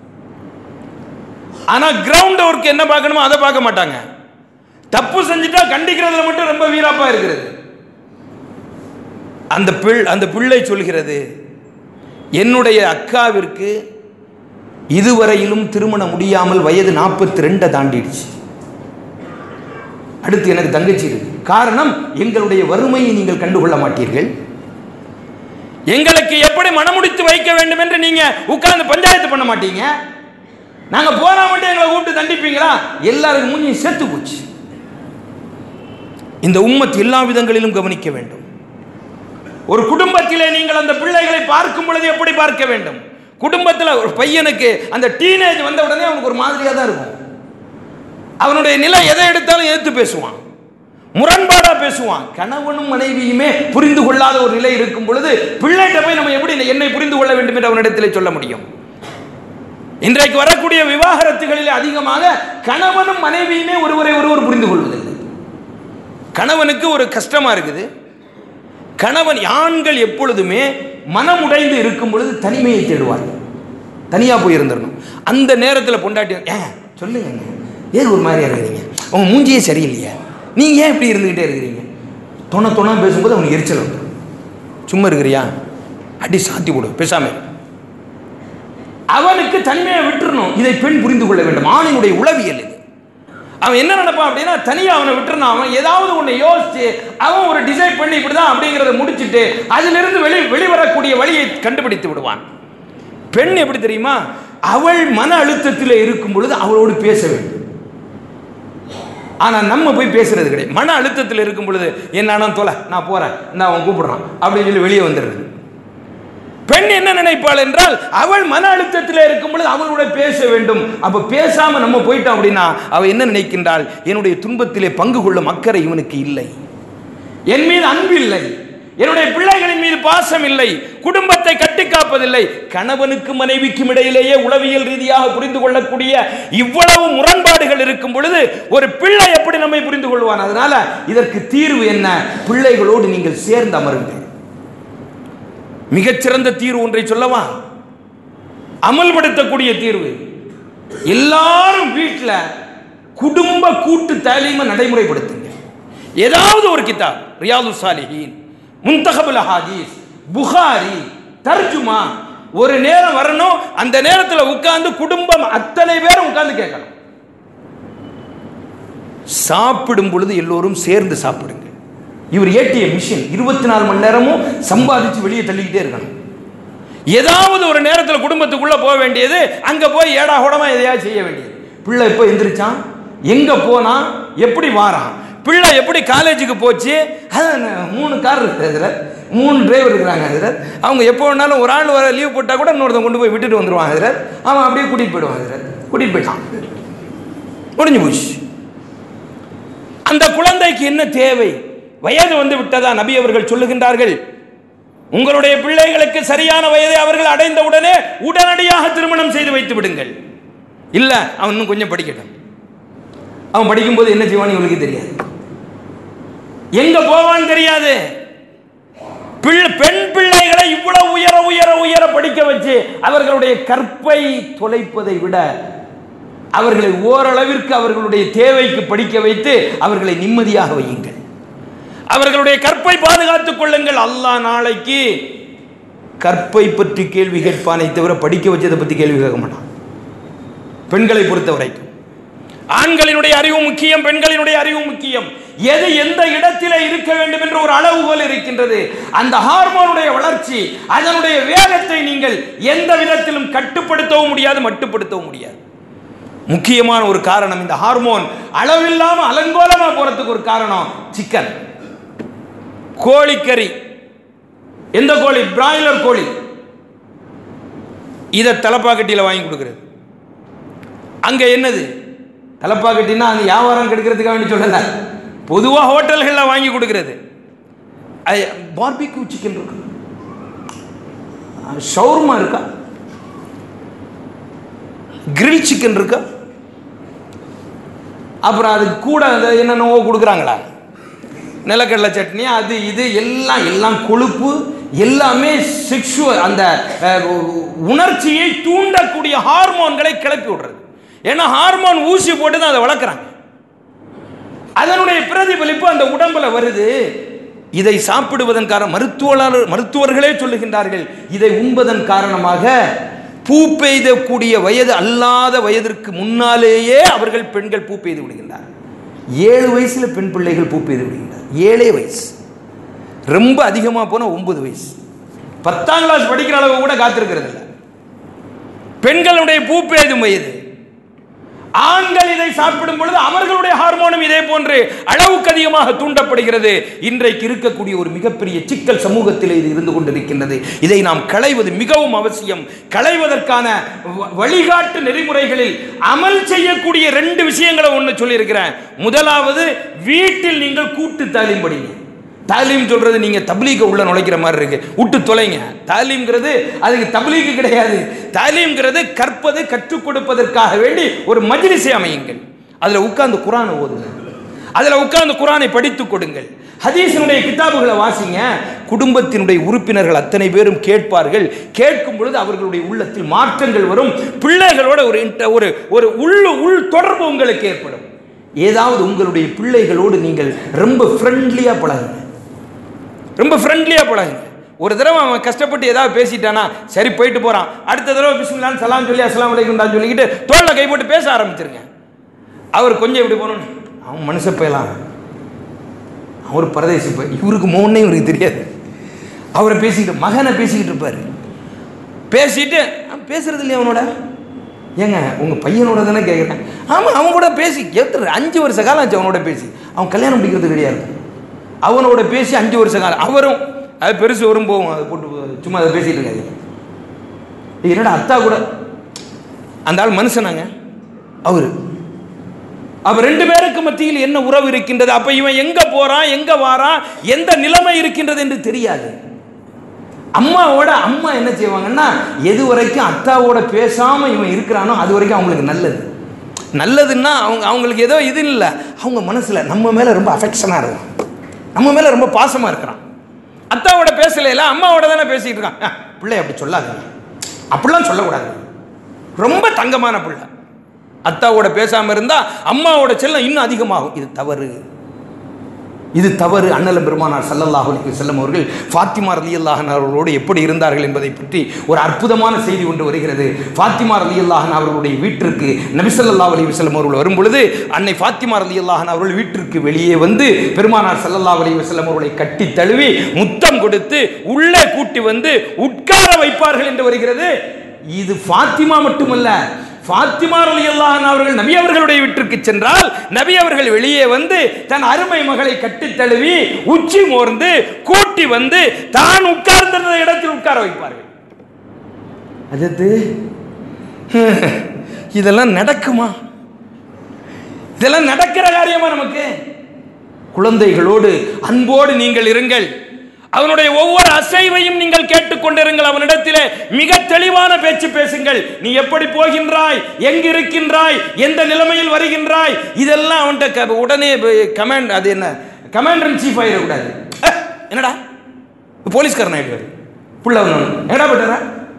ஆனா கிரவுண்ட் ஒர்க் என்ன பார்க்கணுமோ அதை பார்க்க மாட்டாங்க தப்பு செஞ்சுட்டா கண்டிக்கிறதுல மட்டும் ரொம்ப வீராப்பா இருக்கிறது அந்த பிள் அந்த பிள்ளை சொல்கிறது என்னுடைய அக்காவிற்கு இதுவரையிலும் திருமணம் முடியாமல் வயது நாற்பத்தி ரெண்டை தாண்டிடுச்சு அடுத்து எனக்கு தங்கச்சி இருக்கு காரணம் எங்களுடைய வறுமையை நீங்கள் கண்டுகொள்ள மாட்டீர்கள் எங்களுக்கு எப்படி மனமுடித்து வைக்க வேண்டும் என்று நீங்க உட்கார்ந்து பஞ்சாயத்து பண்ண மாட்டீங்க நாங்க போனா மட்டும் எங்களை கூப்பிட்டு தண்டிப்பீங்களா எல்லாருக்கும் மூஞ்சி செத்து போச்சு இந்த உம்மத் எல்லா விதங்களிலும் கவனிக்க வேண்டும் ஒரு குடும்பத்திலே நீங்கள் அந்த பிள்ளைகளை பார்க்கும் பொழுது எப்படி பார்க்க வேண்டும் குடும்பத்தில் ஒரு பையனுக்கு அந்த டீனேஜ் வந்த உடனே அவனுக்கு ஒரு மாதிரியாக தான் இருக்கும் அவனுடைய நிலை எதை எடுத்தாலும் எதிர்த்து பேசுவான் முரண்பாடா பேசுவான் கணவனும் மனைவியுமே புரிந்து கொள்ளாத ஒரு நிலை இருக்கும் பொழுது பிள்ளைகிட்ட போய் நம்ம எப்படி என்னை புரிந்து கொள்ள வேண்டும் என்று அவனிடத்தில் சொல்ல முடியும் இன்றைக்கு வரக்கூடிய விவாகரத்துகளில் அதிகமாக கணவனும் மனைவியுமே ஒருவரை ஒருவர் புரிந்து கொள்வதில்லை கணவனுக்கு ஒரு கஷ்டமா இருக்குது கணவன் ஆண்கள் எப்பொழுதுமே மனம் உடைந்து இருக்கும் பொழுது தனிமையை தேடுவார்கள் தனியா போய் இருந்துடணும் அந்த நேரத்தில் பொண்டாட்டி ஏன் சொல்லுங்க ஏன் ஒரு மாதிரியா இருக்கிறீங்க உங்க மூஞ்சியே சரியில்லையா நீங்க ஏன் இப்படி இருந்துகிட்டே இருக்கிறீங்க தொண தொண பேசும்போது அவனுக்கு எரிச்சல் வந்துடும் சும்மா இருக்கிறியா அடி சாத்தி போடு பேசாம இரு. அவனுக்கு தனிமையை விட்டுறணும் இதை பெண் புரிந்து கொள்ள வேண்டும் ஆணினுடைய உளவியல் இது அவன் என்ன நினைப்பான் அப்படின்னா தனியாக அவனை விட்டுருந்தான் அவன் ஏதாவது ஒன்று யோசிச்சு அவன் ஒரு டிசைட் பண்ணி இப்படிதான் அப்படிங்கிறத முடிச்சுட்டு அதிலிருந்து வெளி வெளிவரக்கூடிய வழியை கண்டுபிடித்து விடுவான் பெண் எப்படி தெரியுமா அவள் மன அழுத்தத்தில் இருக்கும் பொழுது அவளோடு பேச வேண்டும் ஆனால் நம்ம போய் பேசுறது கிடையாது மன அழுத்தத்தில் இருக்கும் பொழுது என்ன தொலை நான் போறேன் நான் அவன் கூப்பிடுறான் அப்படின்னு சொல்லி வெளியே வந்துடுறது பெண் என்ன நினைப்பாள் என்றால் அவள் மன அழுத்தத்தில் இருக்கும் பொழுது அவளோட பேச வேண்டும் அப்ப பேசாம நம்ம போயிட்டோம் அப்படின்னா அவ என்ன நினைக்கின்றாள் என்னுடைய துன்பத்திலே பங்கு கொள்ளும் அக்கறை இவனுக்கு இல்லை என் மீது அன்பு இல்லை என்னுடைய பிள்ளைகளின் மீது பாசம் இல்லை குடும்பத்தை கட்டி காப்பதில்லை கணவனுக்கு மனைவிக்கும் இடையிலேயே உளவியல் ரீதியாக புரிந்து கொள்ளக்கூடிய இவ்வளவு முரண்பாடுகள் இருக்கும் பொழுது ஒரு பிள்ளை எப்படி நம்மை புரிந்து கொள்வான் அதனால இதற்கு தீர்வு என்ன பிள்ளைகளோடு நீங்கள் சேர்ந்து அமருங்கள் மிகச்சிறந்த தீர்வு ஒன்றை சொல்லவா அமல்படுத்தக்கூடிய தீர்வு எல்லாரும் வீட்டில் குடும்ப கூட்டு தாலீமை நடைமுறைப்படுத்துங்க ஏதாவது ஒரு கிதாப் ரியாது சாலிஹீன் முந்தகபுல் ஹாதீஸ் புகாரி தர்ஜுமா ஒரு நேரம் வரணும் அந்த நேரத்தில் உட்கார்ந்து குடும்பம் அத்தனை பேரும் உட்கார்ந்து கேட்கணும் சாப்பிடும் பொழுது எல்லோரும் சேர்ந்து சாப்பிடுங்க இவர் ஏடிய மிஷின் இருபத்தி நாலு மணி நேரமும் சம்பாதிச்சு வெளியே தள்ளிக்கிட்டே இருக்கணும் ஏதாவது ஒரு நேரத்தில் குடும்பத்துக்குள்ள போக வேண்டியது அங்க போய் ஏடா கூடமா எதையாவது செய்ய வேண்டியது பிள்ளை எப்போ எந்திரிச்சான் எங்க போனா எப்படி வாரான் பிள்ளை எப்படி காலேஜுக்கு போச்சு அதான் மூணு கார் இருக்குது அதில் மூணு டிரைவர் இருக்கிறாங்க அதில் அவங்க எப்போ வேணாலும் ஒரு ஆள் வர லீவ் போட்டால் கூட இன்னொருத்தன் கொண்டு போய் விட்டுட்டு வந்துடுவான் அதில் அவன் அப்படியே கூட்டிகிட்டு போயிடுவான் அதில் கூட்டிகிட்டு போயிட்டான் முடிஞ்சு போச்சு அந்த குழந்தைக்கு என்ன தேவை வயது வந்து விட்டதா நபி அவர்கள் சொல்லுகின்றார்கள் உங்களுடைய பிள்ளைகளுக்கு சரியான வயதை அவர்கள் அடைந்த உடனே உடனடியாக திருமணம் செய்து வைத்து விடுங்கள் இல்ல அவன் இன்னும் கொஞ்சம் படிக்கட்டும் அவன் படிக்கும்போது என்ன செய்வான் இவனுக்கு தெரியாது எங்க போவான்னு தெரியாது பிள்ளை பெண் பிள்ளைகளை இவ்வளவு உயர உயர உயர படிக்க வச்சு அவர்களுடைய கற்பை தொலைப்பதை விட அவர்களை ஓரளவிற்கு அவர்களுடைய தேவைக்கு படிக்க வைத்து அவர்களை நிம்மதியாக வையுங்கள் அவர்களுடைய கற்பை பாதுகாத்துக் கொள்ளுங்கள் அல்லாஹ் நாளைக்கு கற்பை பற்றி கேள்வி கேட்பானை தவிர படிக்க வச்சதை பற்றி கேள்வி கேட்க மாட்டான் பெண்களை பொறுத்த வரைக்கும் ஆண்களினுடைய அறிவு முக்கியம் பெண்களினுடைய அறிவு முக்கியம் எது எந்த இடத்திலே இருக்க வேண்டும் என்ற ஒரு அளவுகோல் இருக்கின்றது அந்த ஹார்மோனுடைய வளர்ச்சி அதனுடைய வேகத்தை நீங்கள் எந்த விதத்திலும் கட்டுப்படுத்தவும் முடியாது மட்டுப்படுத்தவும் முடியாது முக்கியமான ஒரு காரணம் இந்த ஹார்மோன் அளவில்லாம அலங்கோலமா போறதுக்கு ஒரு காரணம் சிக்கன் கோழிக்கறி எந்த கோழி பிராய்லர் கோழி இதை தலப்பாக்கட்டியில் வாங்கி கொடுக்குறது அங்கே என்னது தலப்பாக்கட்டினா அந்த வியாபாரம் கெடுக்கிறதுக்காக வேண்டி சொல்லலை பொதுவாக ஹோட்டல்களில் வாங்கி கொடுக்கிறது பார்பிக்யூ சிக்கன் இருக்கு ஷவுர்மா இருக்கா கிரில் சிக்கன் இருக்கா அப்புறம் அதுக்கு கூட அந்த என்னென்னவோ கொடுக்குறாங்களா நிலக்கடலை சட்னி அது இது எல்லாம் எல்லாம் கொழுப்பு எல்லாமே செக்ஷுவல் அந்த அஹ், உணர்ச்சியை தூண்டக்கூடிய ஹார்மோன்களை கிளப்பி விடுறது ஏன்னா ஹார்மோன் ஊசி போட்டு தான் அதை வளர்க்குறாங்க அதனுடைய பிரதிபலிப்பு அந்த உடம்புல வருது இதை சாப்பிடுவதன் காரணம் மருத்துவர்கள் மருத்துவர்களே சொல்லுகின்றார்கள் இதை உண்பதன் காரணமாக பூ பெய்தக்கூடிய வயது அல்லாத வயதிற்கு முன்னாலேயே அவர்கள் பெண்கள் பூ பெய்து விடுகின்றார் ஏழு வயசுல பெண் பிள்ளைகள் பூ பெய்து விடுகின்றார் ஏழே வயசு ரொம்ப அதிகமாக போனால் ஒன்பது வயசு பத்தாம் கிளாஸ் படிக்கிற அளவு கூட காத்திருக்கிறது இல்லை பெண்களுடைய பூ பெய்தும் வயது ஆண்கள் இதை சாப்பிடும் பொழுது அவர்களுடைய ஹார்மோனும் இதே போன்று அளவுக்கு அதிகமாக தூண்டப்படுகிறது இன்றைக்கு இருக்கக்கூடிய ஒரு மிகப்பெரிய சிக்கல் சமூகத்தில் இது இருந்து கொண்டிருக்கின்றது இதை நாம் களைவது மிகவும் அவசியம் களைவதற்கான வ- வழிகாட்டு நெறிமுறைகளில் அமல் செய்யக்கூடிய ரெண்டு விஷயங்களை ஒன்று சொல்லியிருக்கிறேன் முதலாவது வீட்டில் நீங்கள் கூட்டு தாலீம் படிங்க தாலீம் சொல்றது நீங்க தப்லீக உள்ள நுழைக்கிற மாதிரி இருக்கு விட்டு தொலைங்க தாலீம்ங்கிறது அதுக்கு தப்லீக்கு கிடையாது தாலீம்ங்கிறது கற்பது கற்றுக் கொடுப்பதற்காக வேண்டி ஒரு மஜ்லிஸை அமையுங்கள் அதுல உட்கார்ந்து குரானை ஓதுங்க அதுல உட்கார்ந்து குரானை படித்துக் கொடுங்கள் ஹதீஸினுடைய கிதாபுகளை வாசிங்க குடும்பத்தினுடைய உறுப்பினர்கள் அத்தனை பேரும் கேட்பார்கள் கேட்கும் பொழுது அவர்களுடைய உள்ளத்தில் மாற்றங்கள் வரும் பிள்ளைகளோட ஒரு inter- ஒரு ஒரு உள் உள் தொடர்பு உங்களுக்கு ஏற்படும் ஏதாவது உங்களுடைய பிள்ளைகளோடு நீங்கள் ரொம்ப ஃப்ரெண்ட்லியா பழகுங்க ரொம்ப ஃப்ரெண்ட்லியாக பழகுங்க ஒரு தடவை அவன் கஷ்டப்பட்டு ஏதாவது பேசிட்டானா சரி போயிட்டு போகிறான் அடுத்த தடவை பிஸ்மில்லான்னு சலாம் சொல்லி அஸ்லாம் வலைக்கும்டான்னு சொல்லிக்கிட்டு தோளில் கை போட்டு பேச ஆரம்பிச்சிருங்க அவர் கொஞ்சம் இப்படி போனோன்னு அவன் மனுஷ போயலாம் அவர் பரதேசி போய் இவருக்கு மோன்னே இவருக்கு தெரியாது அவரை பேசிக்கிட்டு மகனை பேசிக்கிட்டு இருப்பார் பேசிட்டு அவன் பேசுறது இல்லையா அவனோட ஏங்க உங்கள் பையனோட தானே கேட்குறேன் ஆமாம் அவன் கூட பேசி எத்தனை அஞ்சு வருஷ காலம் ஆச்சு அவனோட பேசி அவன் கல்யாணம் முடிக்கிறது கிடையாது அவனோட பேசி அஞ்சு வருஷ காலம் அவரும் அது பெருசு வரும் போகும் அதை போட்டு சும்மா அதை பேசிகிட்டு இருக்காது என்னடா அத்தா கூட அந்த ஆள் மனுஷனாங்க அவரு அப்ப ரெண்டு பேருக்கு மத்தியில் என்ன உறவு இருக்கின்றது அப்ப இவன் எங்க போறான் எங்க வாரான் எந்த நிலைமை இருக்கின்றது என்று தெரியாது அம்மாவோட அம்மா என்ன செய்வாங்கன்னா எது வரைக்கும் அத்தாவோட பேசாம இவன் இருக்கிறானோ அது வரைக்கும் அவங்களுக்கு நல்லது நல்லதுன்னா அவங்க அவங்களுக்கு ஏதோ இது இல்லை அவங்க மனசுல நம்ம மேல ரொம்ப அஃபெக்ஷனா இருக்கும் நம்ம மேல ரொம்ப பாசமா இருக்கிறான் அத்தாவோட பேசலையில அம்மாவோட தானே பேசிட்டு இருக்கான் அஹ், பிள்ளை அப்படி சொல்லாதீங்க அப்படிலாம் சொல்லக்கூடாது ரொம்ப தங்கமான பிள்ளை அத்தாவோட பேசாம இருந்தா அம்மாவோட செல்லம் இன்னும் அதிகமாகும் இது தவறு இது தவறு அண்ணல பெருமானார் ஸல்லல்லாஹு அலைஹி வஸல்லம் அவர்கள் ஃபாத்திமா ரலியல்லாஹன் அவர்களோடு எப்படி இருந்தார்கள் என்பதை பற்றி ஒரு அற்புதமான செய்தி ஒன்று வருகிறது ஃபாத்திமா ரலியல்லாஹன் அவர்களுடைய வீட்டிற்கு நபி ஸல்லல்லாஹு அலைஹி வஸல்லம் அவர்கள் வரும் பொழுது அன்னை ஃபாத்திமா ரலியல்லாஹன் அவர்கள் வீட்டிற்கு வெளியே வந்து பெருமானார் ஸல்லல்லாஹு அலைஹி வஸல்லம் அவர்களை கட்டி தழுவி முத்தம் கொடுத்து உள்ளே கூட்டி வந்து உட்கார வைப்பார்கள் என்று வருகிறது இது ஃபாத்திமா மட்டுமல்ல ஃபாத்திமா ரலியல்லாஹு அவர்கள் நபி அவர்களுடைய வீட்டிற்கு சென்றால் நபி அவர்கள் வெளியே வந்து தன் அருமை மகளை கட்டித் தழுவி உச்சி மோர்ந்து கூட்டி வந்து தான் உட்கார்ந்திருந்த இடத்தில் உட்கார வைப்பார்கள் அது இதெல்லாம் நடக்குமா இதெல்லாம் நடக்கிற காரியமா நமக்கு குழந்தைகளோடு அன்போடு நீங்கள் இருங்கள் அவனுடைய ஒவ்வொரு அசைவையும் நீங்கள் கேட்டுக்கொண்டிருங்கள் அவனிடத்திலே மிக தெளிவான பேச்சு பேசுங்கள் நீ எப்படி போகின்றாய் எங்கு இருக்கின்றாய் எந்த நிலைமையில் வருகின்றாய் இதெல்லாம் அவன்கிட்ட க- உடனே கமாண்ட் அது என்ன கமாண்டர் இன் சீஃப் ஆயிடக்கூடாது அஹ், என்னடா போலீஸ்காரன் ஆயிடுவார் புள்ள வந்தவன் என்னடா போட்டாரா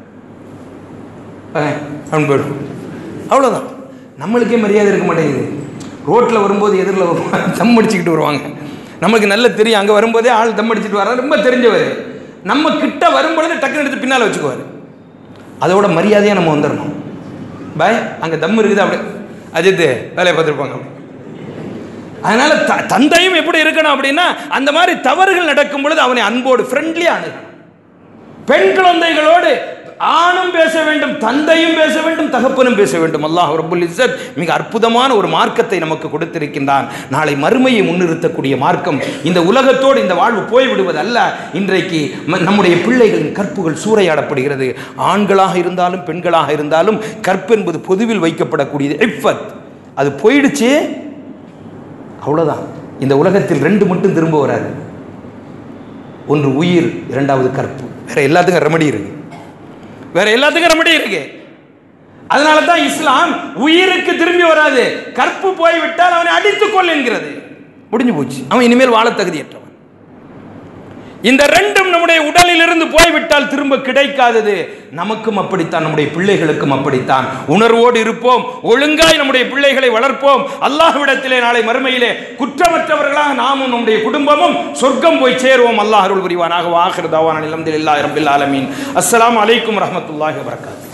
அவன் போயிடும் அவ்வளோதான் நம்மளுக்கே மரியாதை இருக்க மாட்டேங்குது ரோட்டில் வரும்போது எதிரில் தம் அடிச்சுக்கிட்டு வருவாங்க நமக்கு நல்ல தெரியும் அங்கே வரும்போதே ஆள் தம் அடிச்சுட்டு வர ரொம்ப தெரிஞ்சவர் நம்ம கிட்ட வரும்பொழுது டக்குன்னு எடுத்து பின்னால் வச்சுக்குவார் அதோட மரியாதையாக நம்ம வந்துடணும் பாய் அங்கே தம் இருக்குது அப்படி அஜித் வேலையை பார்த்துருப்பாங்க அதனால த- தந்தையும் எப்படி இருக்கணும் அப்படின்னா அந்த மாதிரி தவறுகள் நடக்கும் பொழுது அவனை அன்போடு ஃப்ரெண்ட்லியாக அணுகணும் பெண் குழந்தைகளோடு ஆணும் பேச வேண்டும் தந்தையும் பேச வேண்டும் தகப்பனும் பேச வேண்டும் அல்லாஹ் ரப்புல் இஸ்ஸத் மிக அற்புதமான ஒரு மார்க்கத்தை நமக்கு கொடுத்திருக்கின்றான் நாளை மறுமையை முன்னிறுத்தக்கூடிய மார்க்கம் இந்த உலகத்தோடு இந்த வாழ்வு போய்விடுவது அல்ல இன்றைக்கு ம- நம்முடைய பிள்ளைகளின் கற்புகள் சூறையாடப்படுகிறது ஆண்களாக இருந்தாலும் பெண்களாக இருந்தாலும் கற்பு என்பது பொதுவில் வைக்கப்படக்கூடியது இஃபத் அது போயிடுச்சு அவ்வளோதான் இந்த உலகத்தில் ரெண்டு மட்டும் திரும்ப வராது ஒன்று உயிர் இரண்டாவது கற்பு வேற எல்லாத்துக்கும் ரெமடி இருக்கு வேற எல்லாத்துக்கும் ரெமடி இருக்கு அதனால தான் இஸ்லாம் உயிருக்கு திரும்பி வராது கற்பு போய்விட்டால் அவனை அடித்துக் கொள் என்கிறது முடிஞ்சு போச்சு அவன் இனிமேல் வாழ தகுதியற்றவன் இந்த ரெண்டும் நம்முடைய உடலில் இருந்து போய்விட்டால் திரும்ப கிடைக்காதது நமக்கும் அப்படித்தான் நம்முடைய பிள்ளைகளுக்கும் அப்படித்தான் உணர்வோடு இருப்போம் ஒழுங்காய் நம்முடைய பிள்ளைகளை வளர்ப்போம் அல்லாஹ்விடத்திலே நாளை மறுமையிலே குற்றமற்றவர்களாக நாமும் நம்முடைய குடும்பமும் சொர்க்கம் போய் சேருவோம் அல்லாஹ் அருள் புரிவானாக வாஹிர் தாவான நிலம்தில் இல்லா ரபில் ஆலமீன் அஸ்ஸலாமு அலைக்கும் ரஹமத்துல்லாஹி வபரகாத்து